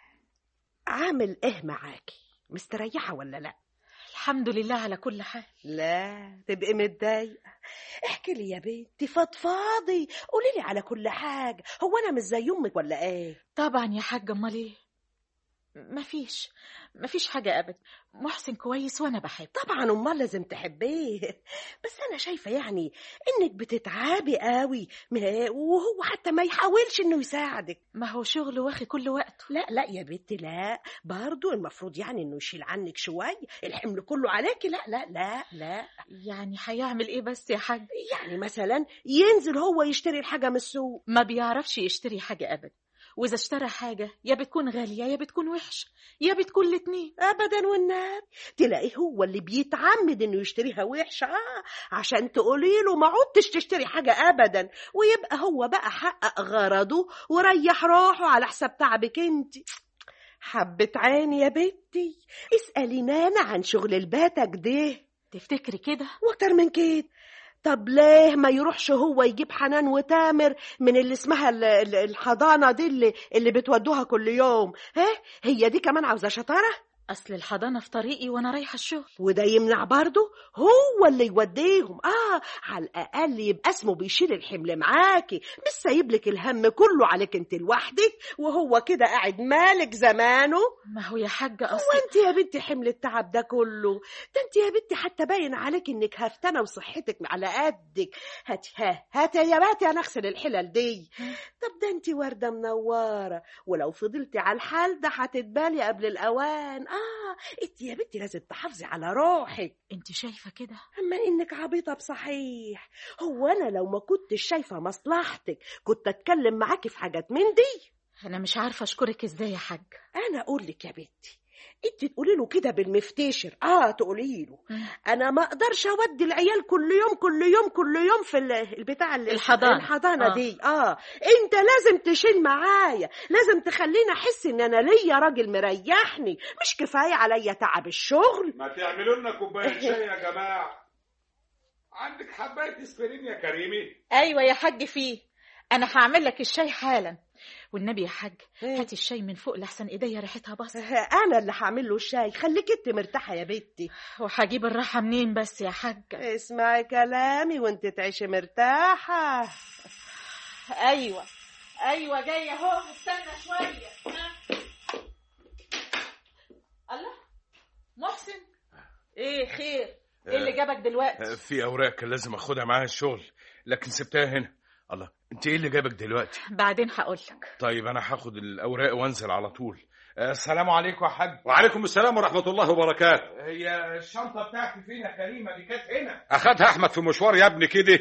عامل إيه معاكي مستريحة ولا لأ الحمد لله على كل حال لا تبقي متضايقة احكي لي يا بنتي فضفاضي قولي لي على كل حاجة هو أنا مش زي أمك ولا إيه طبعا يا حاجة امال ايه مفيش مفيش حاجة أبدا محسن كويس وأنا بحبه طبعا امال لازم تحبيه بس انا شايفه يعني انك بتتعبي قوي ما- وهو حتى ما يحاولش انه يساعدك ما هو شغل واخي كل وقته لا لا يا بنتي لا برضو المفروض يعني انه يشيل عنك شويه الحمل كله عليكي لا لا لا لا يعني هيعمل ايه بس يا حاج يعني مثلا ينزل هو يشتري الحاجه من السوق ما بيعرفش يشتري حاجة أبدا وإذا اشترى حاجة يا بتكون غالية يا بتكون وحشة يا بتكون الاتنين ابدا والنبي تلاقيه هو اللي بيتعمد انه يشتريها وحشه آه عشان تقولي له ما عدتش تشتري حاجه ابدا ويبقى هو بقى حقق غرضه وريح روحه على حساب تعبك انت حبة عيني يا بنتي اسألي نانا عن شغل الباتك ده تفتكري كده واكتر من كده طب ليه ما يروحش هو يجيب حنان وتامر من اللي اسمها ال- ال- الحضانة دي اللي, اللي بتودوها كل يوم ها هي دي كمان عاوزة شطارة اصل الحضانه في طريقي وانا رايحه الشغل وده يمنع برضه هو اللي يوديهم اه على الاقل يبقى اسمه بيشيل الحمل معاكي مش سايب لك الهم كله عليك انت لوحدك وهو كده قاعد مالك زمانه ما هو يا حاجه هو اصل انت يا بنتي حمل التعب ده كله ده انت يا بنتي حتى باين عليك انك هفتنه وصحتك على قدك هات ها هات يا باتي انا اغسل الحلل دي طب ده انت ورده منوره ولو فضلتي على الحال ده هتتبالي قبل الاوان اه انت يا بنتي لازم تحافظي على روحك انت شايفه كده اما انك عبيطه بصحيح هو انا لو ما كنتش شايفه مصلحتك كنت اتكلم معاكي في حاجات من دي انا مش عارفه اشكرك ازاي يا حاج انا اقول لك يا بنتي انت تقولي له كده بالمفتشر اه تقولي له مم. انا ما اقدرش اودي العيال كل يوم كل يوم كل يوم في ال- البتاع ال- الحضانة. الحضانه آه. دي اه انت لازم تشيل معايا لازم تخليني احس ان انا ليا راجل مريحني مش كفايه عليا تعب الشغل ما تعملوا لنا كوبايه شاي يا جماعه عندك حبايه اسبرين يا كريمي ايوه يا حاج فيه انا هعمل لك الشاي حالا والنبي يا حاج إيه؟ هاتي الشاي من فوق لحسن ايديا ريحتها بص انا اللي هعمل له الشاي خليك انت مرتاحه يا بنتي وهجيب الراحه منين بس يا حاج اسمعي كلامي وانت تعيشي مرتاحه ايوه ايوه جايه اهو استنى شويه ها؟ الله محسن ايه خير ايه اللي جابك دلوقتي في اوراق كان لازم اخدها معايا الشغل لكن سبتها هنا الله انت ايه اللي جابك دلوقتي بعدين هقول لك طيب انا هاخد الاوراق وانزل على طول آه، السلام عليكم يا حاج وعليكم السلام ورحمه الله وبركاته هي الشنطه بتاعتي فين يا كريمه دي كانت هنا اخدها احمد في مشوار يا ابني كده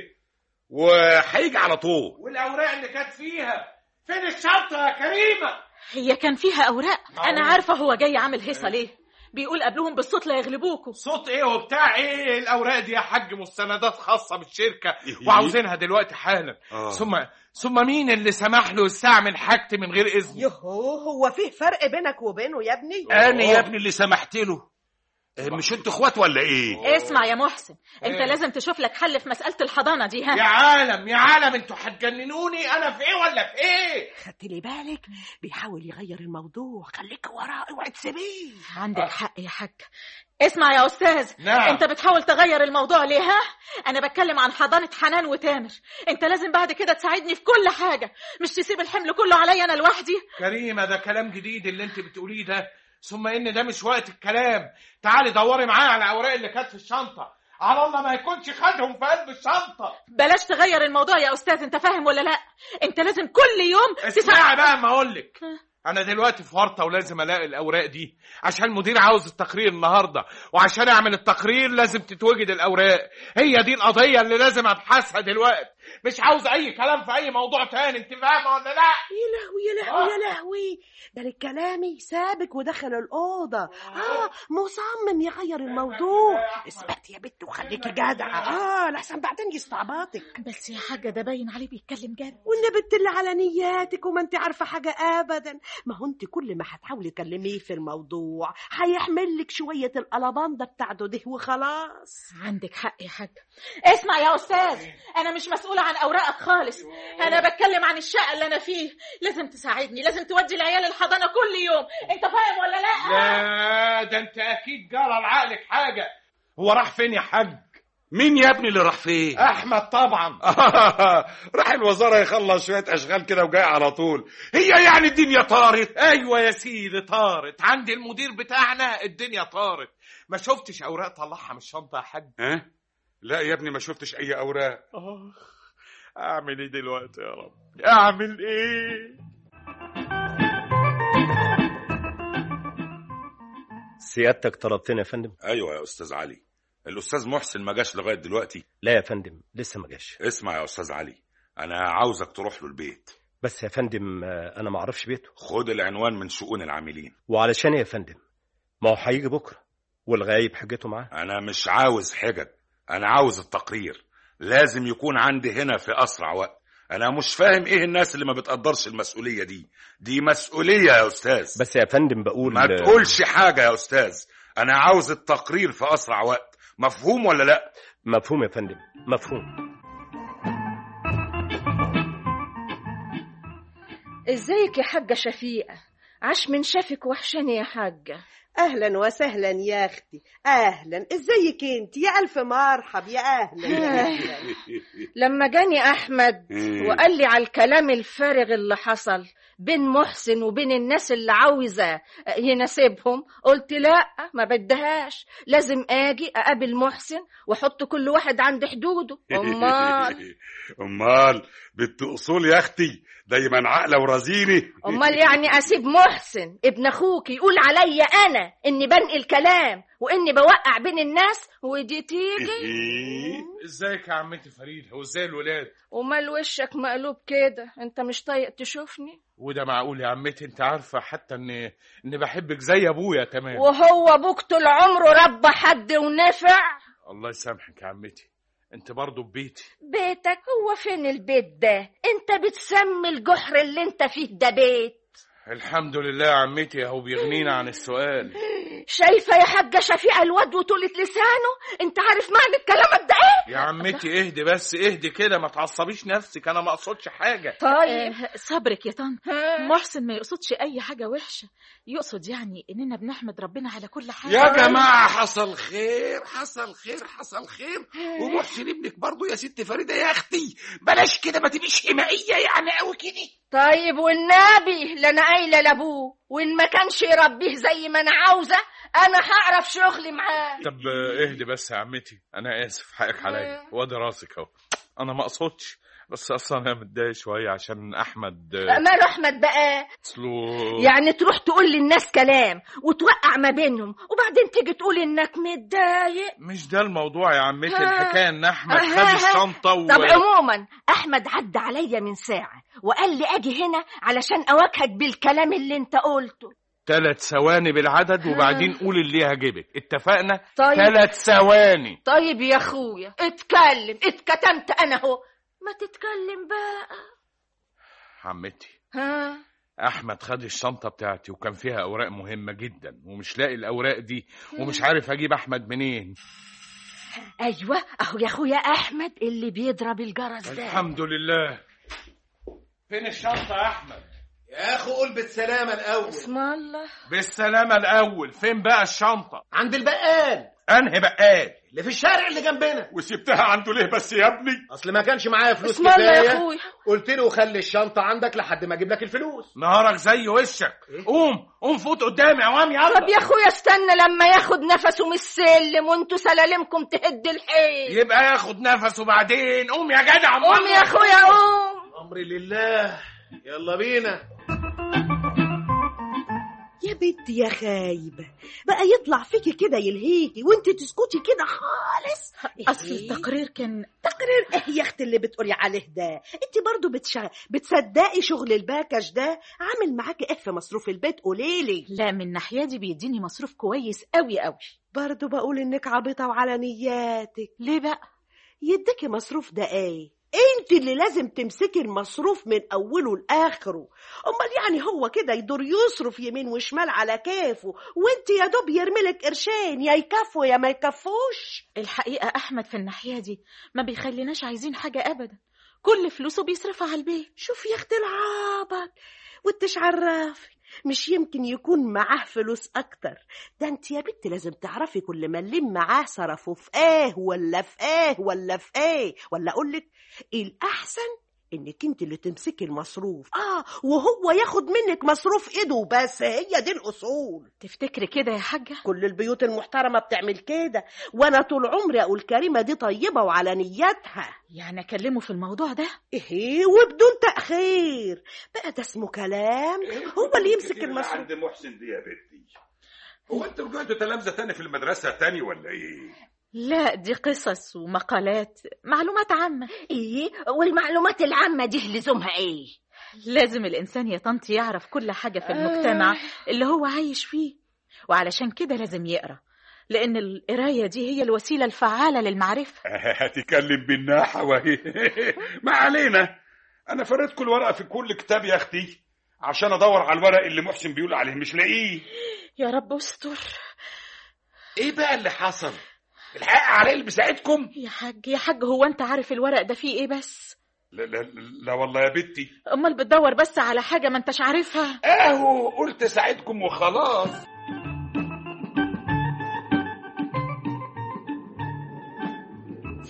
وهيجي على طول والاوراق اللي كانت فيها فين الشنطه يا كريمه هي كان فيها اوراق معقول؟ انا عارفه هو جاي عامل هيصه ليه بيقول قبلهم بالصوت لا يغلبوكوا صوت ايه وبتاع ايه الاوراق دي يا حاج مستندات خاصه بالشركه وعاوزينها دلوقتي حالا آه. ثم ثم مين اللي سمح له يستعمل حاجتي من غير اذن يهو هو فيه فرق بينك وبينه يا ابني انا يا ابني اللي سمحت له إيه، مش انتوا اخوات ولا ايه اسمع يا محسن انت إيه؟ لازم تشوف لك حل في مساله الحضانه دي يا ها عالم يا عالم انتوا هتجننوني انا في ايه ولا في ايه خدت لي بالك بيحاول يغير الموضوع خليك وراه اوعي تسيبيه عندك حق يا حاج اسمع يا استاذ نعم. انت بتحاول تغير الموضوع ليه ها انا بتكلم عن حضانه حنان وتامر انت لازم بعد كده تساعدني في كل حاجه مش تسيب الحمل كله عليا انا لوحدي كريمه ده كلام جديد اللي انت بتقوليه ده ثم ان ده مش وقت الكلام تعالي دوري معايا على الاوراق اللي كانت في الشنطه على الله ما يكونش خدهم في قلب الشنطه بلاش تغير الموضوع يا استاذ انت فاهم ولا لا انت لازم كل يوم اسمعي بقى ما اقول لك انا دلوقتي في ورطه ولازم الاقي الاوراق دي عشان المدير عاوز التقرير النهارده وعشان اعمل التقرير لازم تتوجد الاوراق هي دي القضيه اللي لازم ابحثها دلوقتي مش عاوز اي كلام في اي موضوع تاني انت فاهمه ولا لا يا لهوي يا لهوي يا لهوي ده الكلامي سابك ودخل الأوضة اه مصمم يغير الموضوع اثبت يا بنت وخليكي جدعة اه لحسن بعدين يستعبطك بس يا حاجه ده باين عليه بيتكلم جد والنبت اللي على نياتك وما انت عارفه حاجه ابدا ما هو انت كل ما هتحاولي تكلميه في الموضوع هيحمل لك شويه القلبانده بتاعته ده وخلاص عندك حق يا حاج اسمع يا استاذ انا مش مسؤوله عن اوراقك خالص انا بتكلم عن الشقه اللي انا فيه لازم تساعدني لازم تودي العيال الحضانه كل يوم انت فاهم ولا لا لا ده انت اكيد جرى لعقلك حاجه هو راح فين يا حاج مين يا ابني اللي راح فين احمد طبعا راح الوزاره يخلص شويه اشغال كده وجاي على طول هي يعني الدنيا طارت ايوه يا سيدي طارت عند المدير بتاعنا الدنيا طارت ما شفتش اوراق طلعها من الشنطه يا حاج ها لا يا ابني ما شفتش اي اوراق آه، اعمل ايه دلوقتي يا رب اعمل ايه سيادتك طلبتني يا فندم ايوه يا استاذ علي الاستاذ محسن ما جاش لغايه دلوقتي لا يا فندم لسه ما جاش اسمع يا استاذ علي انا عاوزك تروح له البيت بس يا فندم آه، انا ما اعرفش بيته خد العنوان من شؤون العاملين وعلشان إيه يا فندم ما هو هيجي بكره والغايب حجته معاه انا مش عاوز حجج انا عاوز التقرير لازم يكون عندي هنا في اسرع وقت انا مش فاهم ايه الناس اللي ما بتقدرش المسؤوليه دي دي مسؤوليه يا استاذ بس يا فندم بقول ما تقولش حاجه يا استاذ انا عاوز التقرير في اسرع وقت مفهوم ولا لا مفهوم يا فندم مفهوم ازيك يا حاجة شفيقة عاش من شافك وحشاني يا حاجة اهلا وسهلا يا اختي اهلا ازيك انت يا الف مرحب يا اهلا يا أهلاً. لما جاني احمد إيه. وقال لي على الكلام الفارغ اللي حصل بين محسن وبين الناس اللي عاوزه يناسبهم قلت لا ما بدهاش لازم اجي اقابل محسن واحط كل واحد عند حدوده امال امال بنت اصول يا اختي دايما عاقله ورزينه امال يعني اسيب محسن ابن اخوك يقول عليا انا اني بنقل كلام واني بوقع بين الناس ودي تيجي ازيك يا عمتي فريده وازاي الولاد ومال وشك مقلوب كده انت مش طايق تشوفني وده معقول يا عمتي انت عارفه حتى ان ان بحبك زي ابويا تمام وهو ابوك طول عمره ربى حد ونفع الله يسامحك يا عمتي انت برضه في بيتي بيتك هو فين البيت ده انت بتسمي الجحر اللي انت فيه ده بيت الحمد لله يا عمتي اهو بيغنينا عن السؤال شايفه يا حاجه شفيقه الواد وطولة لسانه انت عارف معنى الكلام ده ايه يا عمتي اهدي بس اهدي كده ما تعصبيش نفسك انا ما اقصدش حاجه طيب آه، صبرك يا طنط ها؟ محسن ما يقصدش اي حاجه وحشه يقصد يعني اننا بنحمد ربنا على كل حاجه يا جماعة حصل خير حصل خير حصل خير ومحسن ابنك برضو يا ست فريدة يا أختي بلاش كده ما تبقيش حمائية يعني قوي كده طيب والنبي لا انا قايله لابوه وان ما كانش يربيه زي ما انا عاوزه انا هعرف شغلي معاه طب آه، اهدي بس يا عمتي انا اسف حقك عليا وادي راسك اهو انا ما اقصدش بس اصلا انا متضايق شويه عشان احمد آه، ماله احمد بقى اصله يعني تروح تقول للناس كلام وتوقع ما بينهم وبعدين تيجي تقول انك متضايق مش ده الموضوع يا عمتي ها. الحكايه ان احمد ها. خد الشنطه و... طب عموما احمد عدى عليا من ساعه وقال لي اجي هنا علشان اواجهك بالكلام اللي انت قلته ثلاث ثواني بالعدد وبعدين قول اللي هجيبك اتفقنا طيب. ثلاث ثواني طيب يا اخويا اتكلم اتكتمت انا اهو ما تتكلم بقى عمتي ها احمد خد الشنطه بتاعتي وكان فيها اوراق مهمه جدا ومش لاقي الاوراق دي ومش عارف اجيب احمد منين ايوه اهو يا اخويا احمد اللي بيضرب الجرس ده الحمد لله فين الشنطه يا احمد يا اخو قول بالسلامه الاول اسم الله بالسلامه الاول فين بقى الشنطه عند البقال انهي بقال اللي في الشارع اللي جنبنا وسبتها عنده ليه بس يا ابني اصل ما كانش معايا فلوس اسم الله يا كفايه اخويا قلت له خلي الشنطه عندك لحد ما اجيب لك الفلوس نهارك زي وشك قوم قوم فوت قدامي عوام يلا طب يا اخويا استنى لما ياخد نفسه من السلم وانتوا سلالمكم تهد الحيل يبقى ياخد نفسه بعدين قوم يا جدع قوم يا اخويا قوم امري لله يلا بينا يا بنتي يا خايبة بقى يطلع فيكي كده يلهيكي وانت تسكتي كده خالص اصل إيه؟ التقرير كان تقرير ايه يا اختي اللي بتقولي عليه ده انت برضو بتشا... بتصدقي شغل الباكج ده عامل معاكي ايه في مصروف البيت قوليلي لا من ناحية دي بيديني مصروف كويس قوي قوي برضو بقول انك عبيطة وعلى نياتك ليه بقى يديكي مصروف ده ايه انت اللي لازم تمسكي المصروف من اوله لاخره امال يعني هو كده يدور يصرف يمين وشمال على كيفه وانت يا دوب يرملك قرشين يا يكفوا يا ما يكفوش الحقيقة أحمد في الناحية دي ما بيخليناش عايزين حاجة أبدا كل فلوسه بيصرفها على البيت شوف يا اختي العابط وانتش عرافي مش يمكن يكون معاه فلوس اكتر ده انت يا بنت لازم تعرفي كل ما نلم معاه صرفه في ايه ولا في ايه ولا في ايه ولا اقولك الاحسن انك انت اللي تمسكي المصروف اه وهو ياخد منك مصروف ايده بس هي دي الاصول تفتكري كده يا حاجة كل البيوت المحترمه بتعمل كده وانا طول عمري اقول كريمه دي طيبه وعلى نيتها يعني أكلمه في الموضوع ده ايه وبدون تاخير بقى ده اسمه كلام هو اللي يمسك اللي المصروف عند محسن دي يا بنتي هو انتوا رجعتوا تلامذة تاني في المدرسة تاني ولا ايه؟ لا دي قصص ومقالات معلومات عامة ايه والمعلومات العامه دي لزومها ايه لازم الإنسان يا طنط يعرف كل حاجة في المجتمع اللي هو عايش فيه وعلشان كده لازم يقرأ لأن القراية دي هي الوسيلة الفعالة للمعرفة هتكلم بالناحة وهي ما علينا انا فريت كل ورقة في كل كتاب يا اختي عشان ادور على الورق اللي محسن بيقول عليه مش لاقيه يا رب استر ايه بقى اللي حصل الحق عليه اللي بيساعدكم يا حاج يا حاج هو أنت عارف الورق ده فيه إيه بس لا, لا, لا والله يا بنتي أمال بتدور بس على حاجة ما أنتش عارفها اهو قلت اساعدكم وخلاص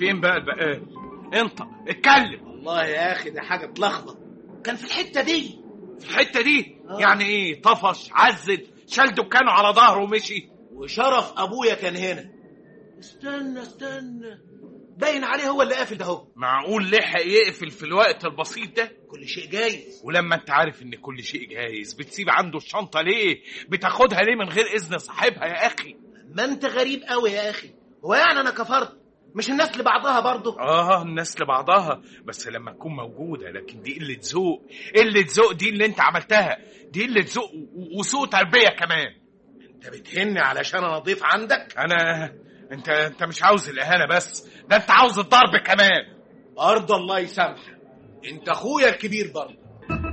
فين بقى البقال انت اتكلم والله يا اخي ده حاجه تلخبط كان في الحته دي في الحته دي يعني ايه طفش عزل شال دكانه على ظهره ومشي وشرف ابويا كان هنا استنى استنى باين عليه هو اللي قافل ده اهو معقول لحق يقفل في الوقت البسيط ده كل شيء جايز ولما انت عارف ان كل شيء جايز بتسيب عنده الشنطه ليه بتاخدها ليه من غير اذن صاحبها يا اخي ما انت غريب قوي يا اخي هو يعني انا كفرت مش الناس لبعضها برضه اه الناس لبعضها بس لما تكون موجوده لكن دي قله ذوق قله ذوق دي اللي انت عملتها دي قله ذوق و- وسوء تربيه كمان انت بتهني علشان انا ضيف عندك انا انت انت مش عاوز الاهانه بس ده انت عاوز الضرب كمان ارض الله يسامحك انت اخويا الكبير برضه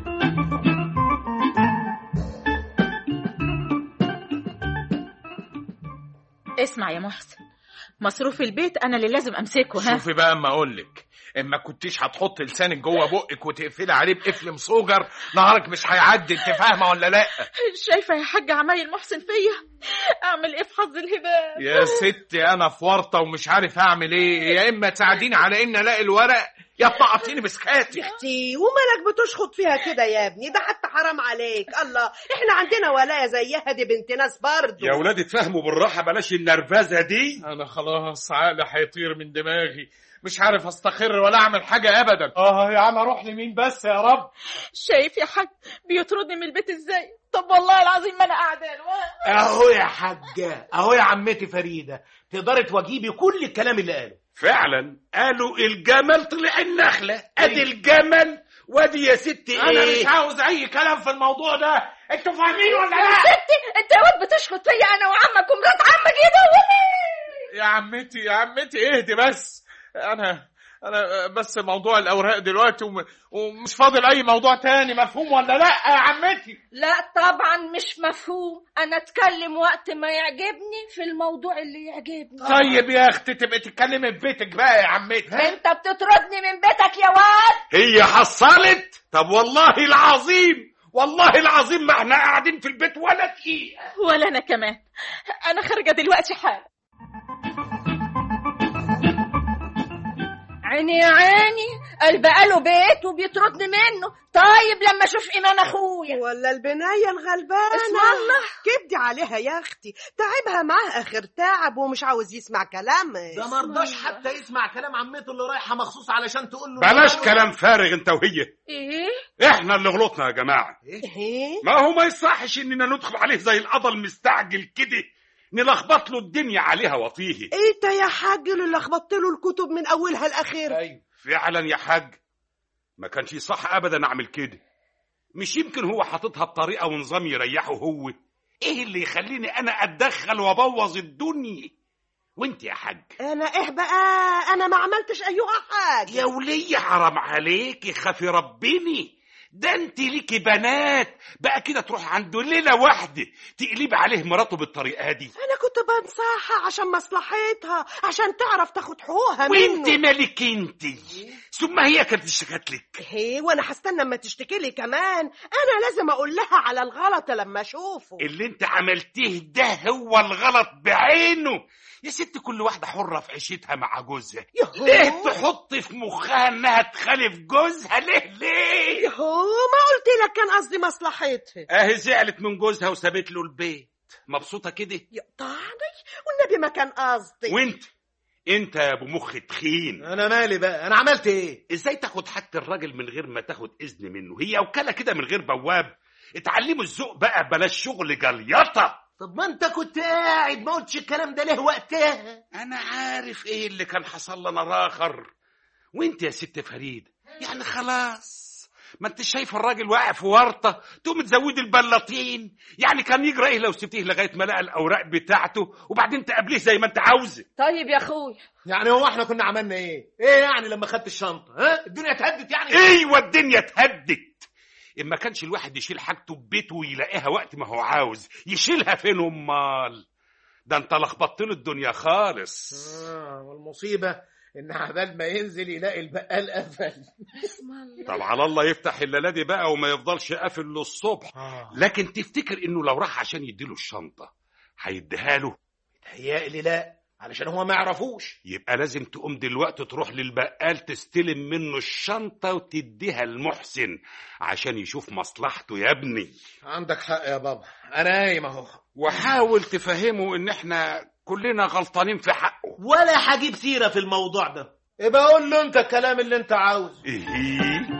اسمع يا محسن مصروف البيت انا اللي لازم امسكه ها شوفي بقى اما اقول لك اما كنتيش هتحط لسانك جوه بقك وتقفلي عليه بقفل مصوجر نهارك مش هيعدي انت فاهمه ولا لا شايفه يا حاج عمايل محسن فيا اعمل ايه في حظ الهباب يا ستي انا في ورطه ومش عارف اعمل ايه يا اما تساعديني على ان الاقي الورق يا تقطيني بسكاتي اختي ومالك بتشخط فيها كده يا ابني ده حتى حرام عليك الله احنا عندنا ولايه زيها دي بنت ناس برضه يا ولاد اتفهموا بالراحه بلاش النرفزه دي انا خلاص عقلي هيطير من دماغي مش عارف استقر ولا اعمل حاجه ابدا اه يا عم اروح لمين بس يا رب شايف يا حاج بيطردني من البيت ازاي طب والله العظيم ما انا قاعده له اهو يا حاجه اهو يا عمتي فريده تقدري تواجيبي كل الكلام اللي قاله فعلا قالوا الجمل طلع النخله ادي الجمل وادي يا ستي انا ايه مش عاوز اي كلام في الموضوع ده انتوا فاهمين ولا لا ستي انت يا واد بتشخط فيا انا وعمك ومرات عمك ايه ده يا عمتي يا عمتي اهدي بس انا انا بس موضوع الاوراق دلوقتي وم... ومش فاضل اي موضوع تاني مفهوم ولا لا يا عمتي لا طبعا مش مفهوم انا اتكلم وقت ما يعجبني في الموضوع اللي يعجبني طيب يا اختي تبقي تتكلمي في بيتك بقى يا عمتي انت بتطردني من بيتك يا واد هي حصلت طب والله العظيم والله العظيم ما احنا قاعدين في البيت ولا دقيقه ولا انا كمان انا خارجه دلوقتي حالا عيني يا عيني قال بقاله بيت وبيطردني منه طيب لما اشوف ايمان اخويا ولا البنايه الغلبانه اسم الله. كبدي عليها يا اختي تعبها معاه اخر تعب ومش عاوز يسمع كلامك ده مرضاش حتى يسمع كلام عمته اللي رايحه مخصوص علشان تقول له بلاش كلام فارغ انت وهي ايه احنا اللي غلطنا يا جماعه ايه ما هو ما يصحش اننا ندخل عليه زي القضا المستعجل كده نلخبط له الدنيا عليها وطيه انت يا حاج اللي لخبطت له الكتب من اولها لاخرها ايوه فعلا يا حاج ما كانش صح ابدا اعمل كده مش يمكن هو حاططها بطريقه ونظام يريحه هو ايه اللي يخليني انا اتدخل وابوظ الدنيا وانت يا حاج انا ايه بقى انا ما عملتش ايها حاجه يا ولية حرام عليكي خافي ربني ده انت ليكي بنات بقى كده تروح عنده ليله واحده تقلبي عليه مراته بالطريقه دي انا كنت بنصحها عشان مصلحتها عشان تعرف تاخد حقوقها وانت منه مالك انت ثم هي كانت اشتكت لك ايه وانا هستنى اما تشتكي لي كمان انا لازم اقول لها على الغلط لما اشوفه اللي انت عملتيه ده هو الغلط بعينه يا ست كل واحدة حرة في عيشتها مع جوزها يهو. ليه تحط في مخها انها تخالف جوزها ليه ليه يهو ما قلت لك كان قصدي مصلحتها اهي زعلت من جوزها وسابت له البيت مبسوطة كده يقطعني والنبي ما كان قصدي وانت انت يا ابو مخ تخين انا مالي بقى انا عملت ايه ازاي تاخد حاجة الراجل من غير ما تاخد اذن منه هي وكالة كده من غير بواب اتعلموا الذوق بقى بلاش شغل جليطة طب ما انت كنت قاعد ما قلتش الكلام ده ليه وقتها انا عارف ايه اللي كان حصل لنا راخر وانت يا ست فريد يعني خلاص ما انت شايف الراجل واقع في ورطه تقوم تزودي البلاطين يعني كان يجرى ايه لو سبتيه لغايه ما لقى الاوراق بتاعته وبعدين تقابليه زي ما انت عاوزه طيب يا اخويا يعني هو احنا كنا عملنا ايه ايه يعني لما خدت الشنطه ها الدنيا اتهدت يعني ايوه الدنيا اتهدت اما كانش الواحد يشيل حاجته ببيته ويلاقيها وقت ما هو عاوز يشيلها فين امال ده انت لخبطت له الدنيا خالص آه والمصيبه ان عبال ما ينزل يلاقي البقال قفل اسم الله طب على الله يفتح الليله دي بقى وما يفضلش قافل للصبح لكن تفتكر انه لو راح عشان يديله الشنطه هيديها له تهيألي لا علشان هو ما يعرفوش يبقى لازم تقوم دلوقتي تروح للبقال تستلم منه الشنطة وتديها لمحسن عشان يشوف مصلحته يا ابني عندك حق يا بابا انا قايم اهو وحاول تفهمه ان احنا كلنا غلطانين في حقه ولا هجيب سيرة في الموضوع ده يبقى قول له انت الكلام اللي انت عاوزه ايه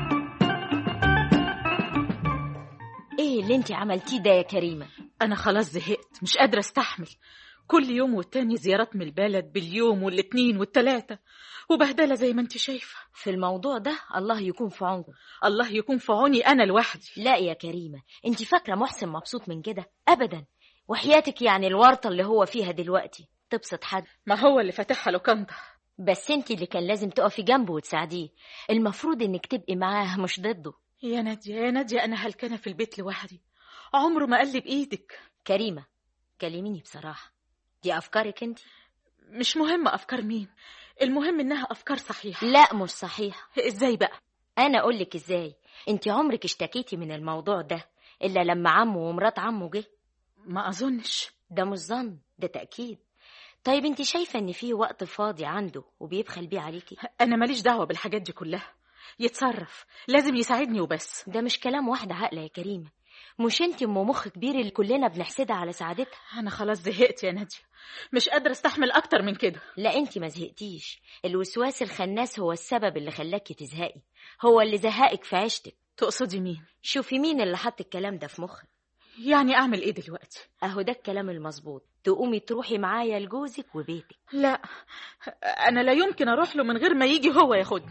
ايه اللي انت عملتيه ده يا كريمة أنا خلاص زهقت مش قادرة استحمل كل يوم والتاني زيارات من البلد باليوم والاتنين والتلاتة وبهدلة زي ما انت شايفة في الموضوع ده الله يكون في عونكم الله يكون في عوني أنا لوحدي لا يا كريمة انت فاكرة محسن مبسوط من كده ابدا وحياتك يعني الورطة اللي هو فيها دلوقتي تبسط حد ما هو اللي فاتحها لوكاندا بس انت اللي كان لازم تقفي جنبه وتساعديه المفروض انك تبقي معاه مش ضده يا نادية يا نادية أنا هلكانة في البيت لوحدي عمره ما قال لي بإيدك كريمة كلميني بصراحة دي أفكارك انت مش مهم أفكار مين المهم إنها أفكار صحيحة لا مش صحيحة إزاي بقى أنا أقولك إزاي انت عمرك اشتكيتي من الموضوع ده إلا لما عمه ومرات عمه جه ما أظنش ده مش ظن ده تأكيد طيب انت شايفة ان في وقت فاضي عنده وبيبخل بيه عليكي أنا ماليش دعوة بالحاجات دي كلها يتصرف لازم يساعدني وبس ده مش كلام واحدة عاقلة يا كريمة مش انت ام مخ كبير اللي كلنا بنحسدها على سعادتها أنا خلاص زهقت يا نادية مش قادرة استحمل أكتر من كده لا انت ما زهقتيش الوسواس الخناس هو السبب اللي خلاكي تزهقي هو اللي زهقك في عيشتك تقصدي مين شوفي مين اللي حط الكلام ده في مخك يعني أعمل إيه دلوقتي اهو ده الكلام المظبوط تقومي تروحي معايا لجوزك وبيتك لا أنا لا يمكن أروح له من غير ما يجي هو ياخدني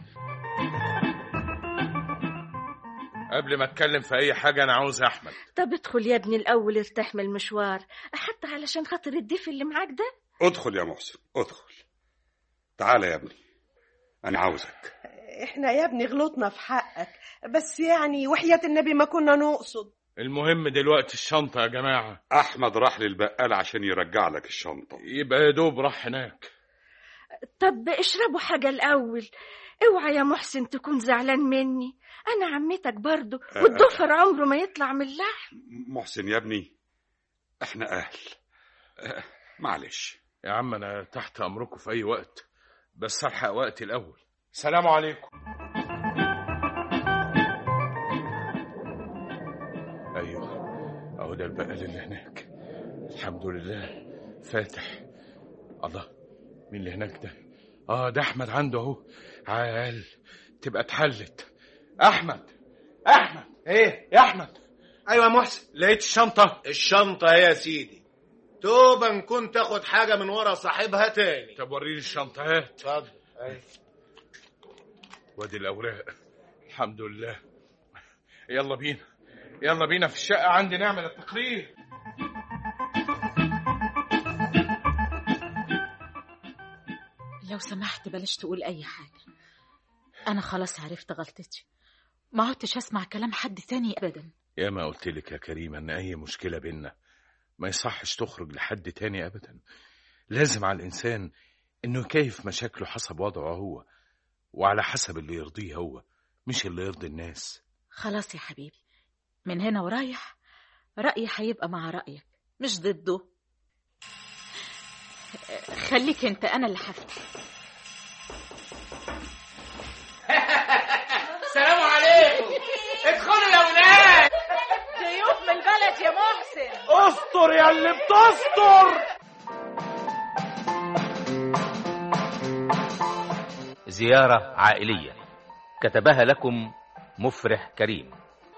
قبل ما اتكلم في اي حاجه انا عاوز احمد طب ادخل يا ابني الأول ارتاح من المشوار حتى علشان خاطر الدفء اللي معاك ده ادخل يا محسن ادخل تعال يا ابني انا عاوزك احنا يا ابني غلطنا في حقك بس يعني وحياة النبي ما كنا نقصد المهم دلوقتي الشنطه يا جماعه احمد راح للبقال عشان يرجع لك الشنطة يبقى يا دوب راح هناك طب اشربوا حاجة الأول اوعى يا محسن تكون زعلان مني أنا عمتك برضو والضفر عمره ما يطلع من اللحم محسن يا ابني احنا اهل اه، معلش يا عم انا تحت امركم في اي وقت بس الحق وقتي الاول سلام عليكم ايوه اهو ده البقال اللي هناك الحمد لله فاتح الله مين اللي هناك ده اه ده احمد عنده اهو عال تبقى اتحلت احمد احمد ايه يا احمد ايوه يا محسن لقيت الشنطه الشنطة يا سيدي توبة ان كنت تاخد حاجة من ورا صاحبها تاني طب وريني الشنطه هات اتفضل أيوة. وادي الاوراق الحمد لله يلا بينا يلا بينا في الشقه عندي نعمل التقرير لو سمحت بلاش تقول أي حاجة أنا خلاص عرفت غلطتي ما عدتش أسمع كلام حد تاني أبدا يا ما قلت لك يا كريمه ان اي مشكله بينا ما يصحش تخرج لحد تاني ابدا لازم على الانسان انه يكيف مشاكله حسب وضعه هو وعلى حسب اللي يرضيه هو مش اللي يرضي الناس خلاص يا حبيبي من هنا ورايح رأيي هيبقى مع رأيك مش ضده خليك انت انا اللي هفتح السلام عليكم ادخلوا يا ولاد ضيوف من البلد يا محسن استر يا اللي بتستر زيارة عائلية كتبها لكم مفرح كريم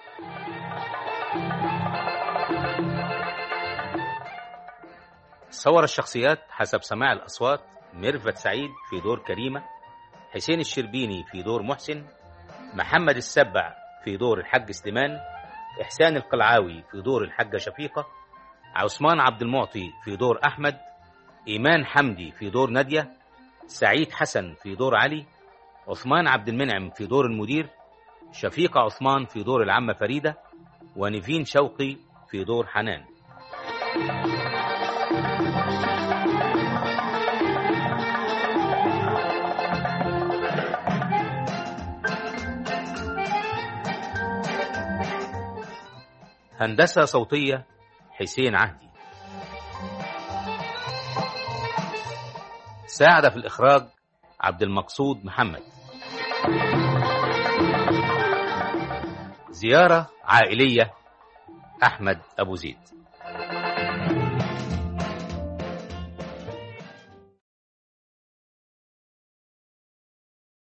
صور الشخصيات حسب سماع الأصوات ميرفت سعيد في دور كريمة حسين الشربيني في دور محسن محمد السبع في دور الحاج سليمان إحسان القلعاوي في دور الحاجة شفيقة عثمان عبد المعطي في دور أحمد إيمان حمدي في دور نادية سعيد حسن في دور علي عثمان عبد المنعم في دور المدير شفيقة عثمان في دور العمة فريدة ونيفين شوقي في دور حنان هندسة صوتية حسين عهدي ساعد في الإخراج عبد المقصود محمد زيارة عائلية أحمد أبو زيد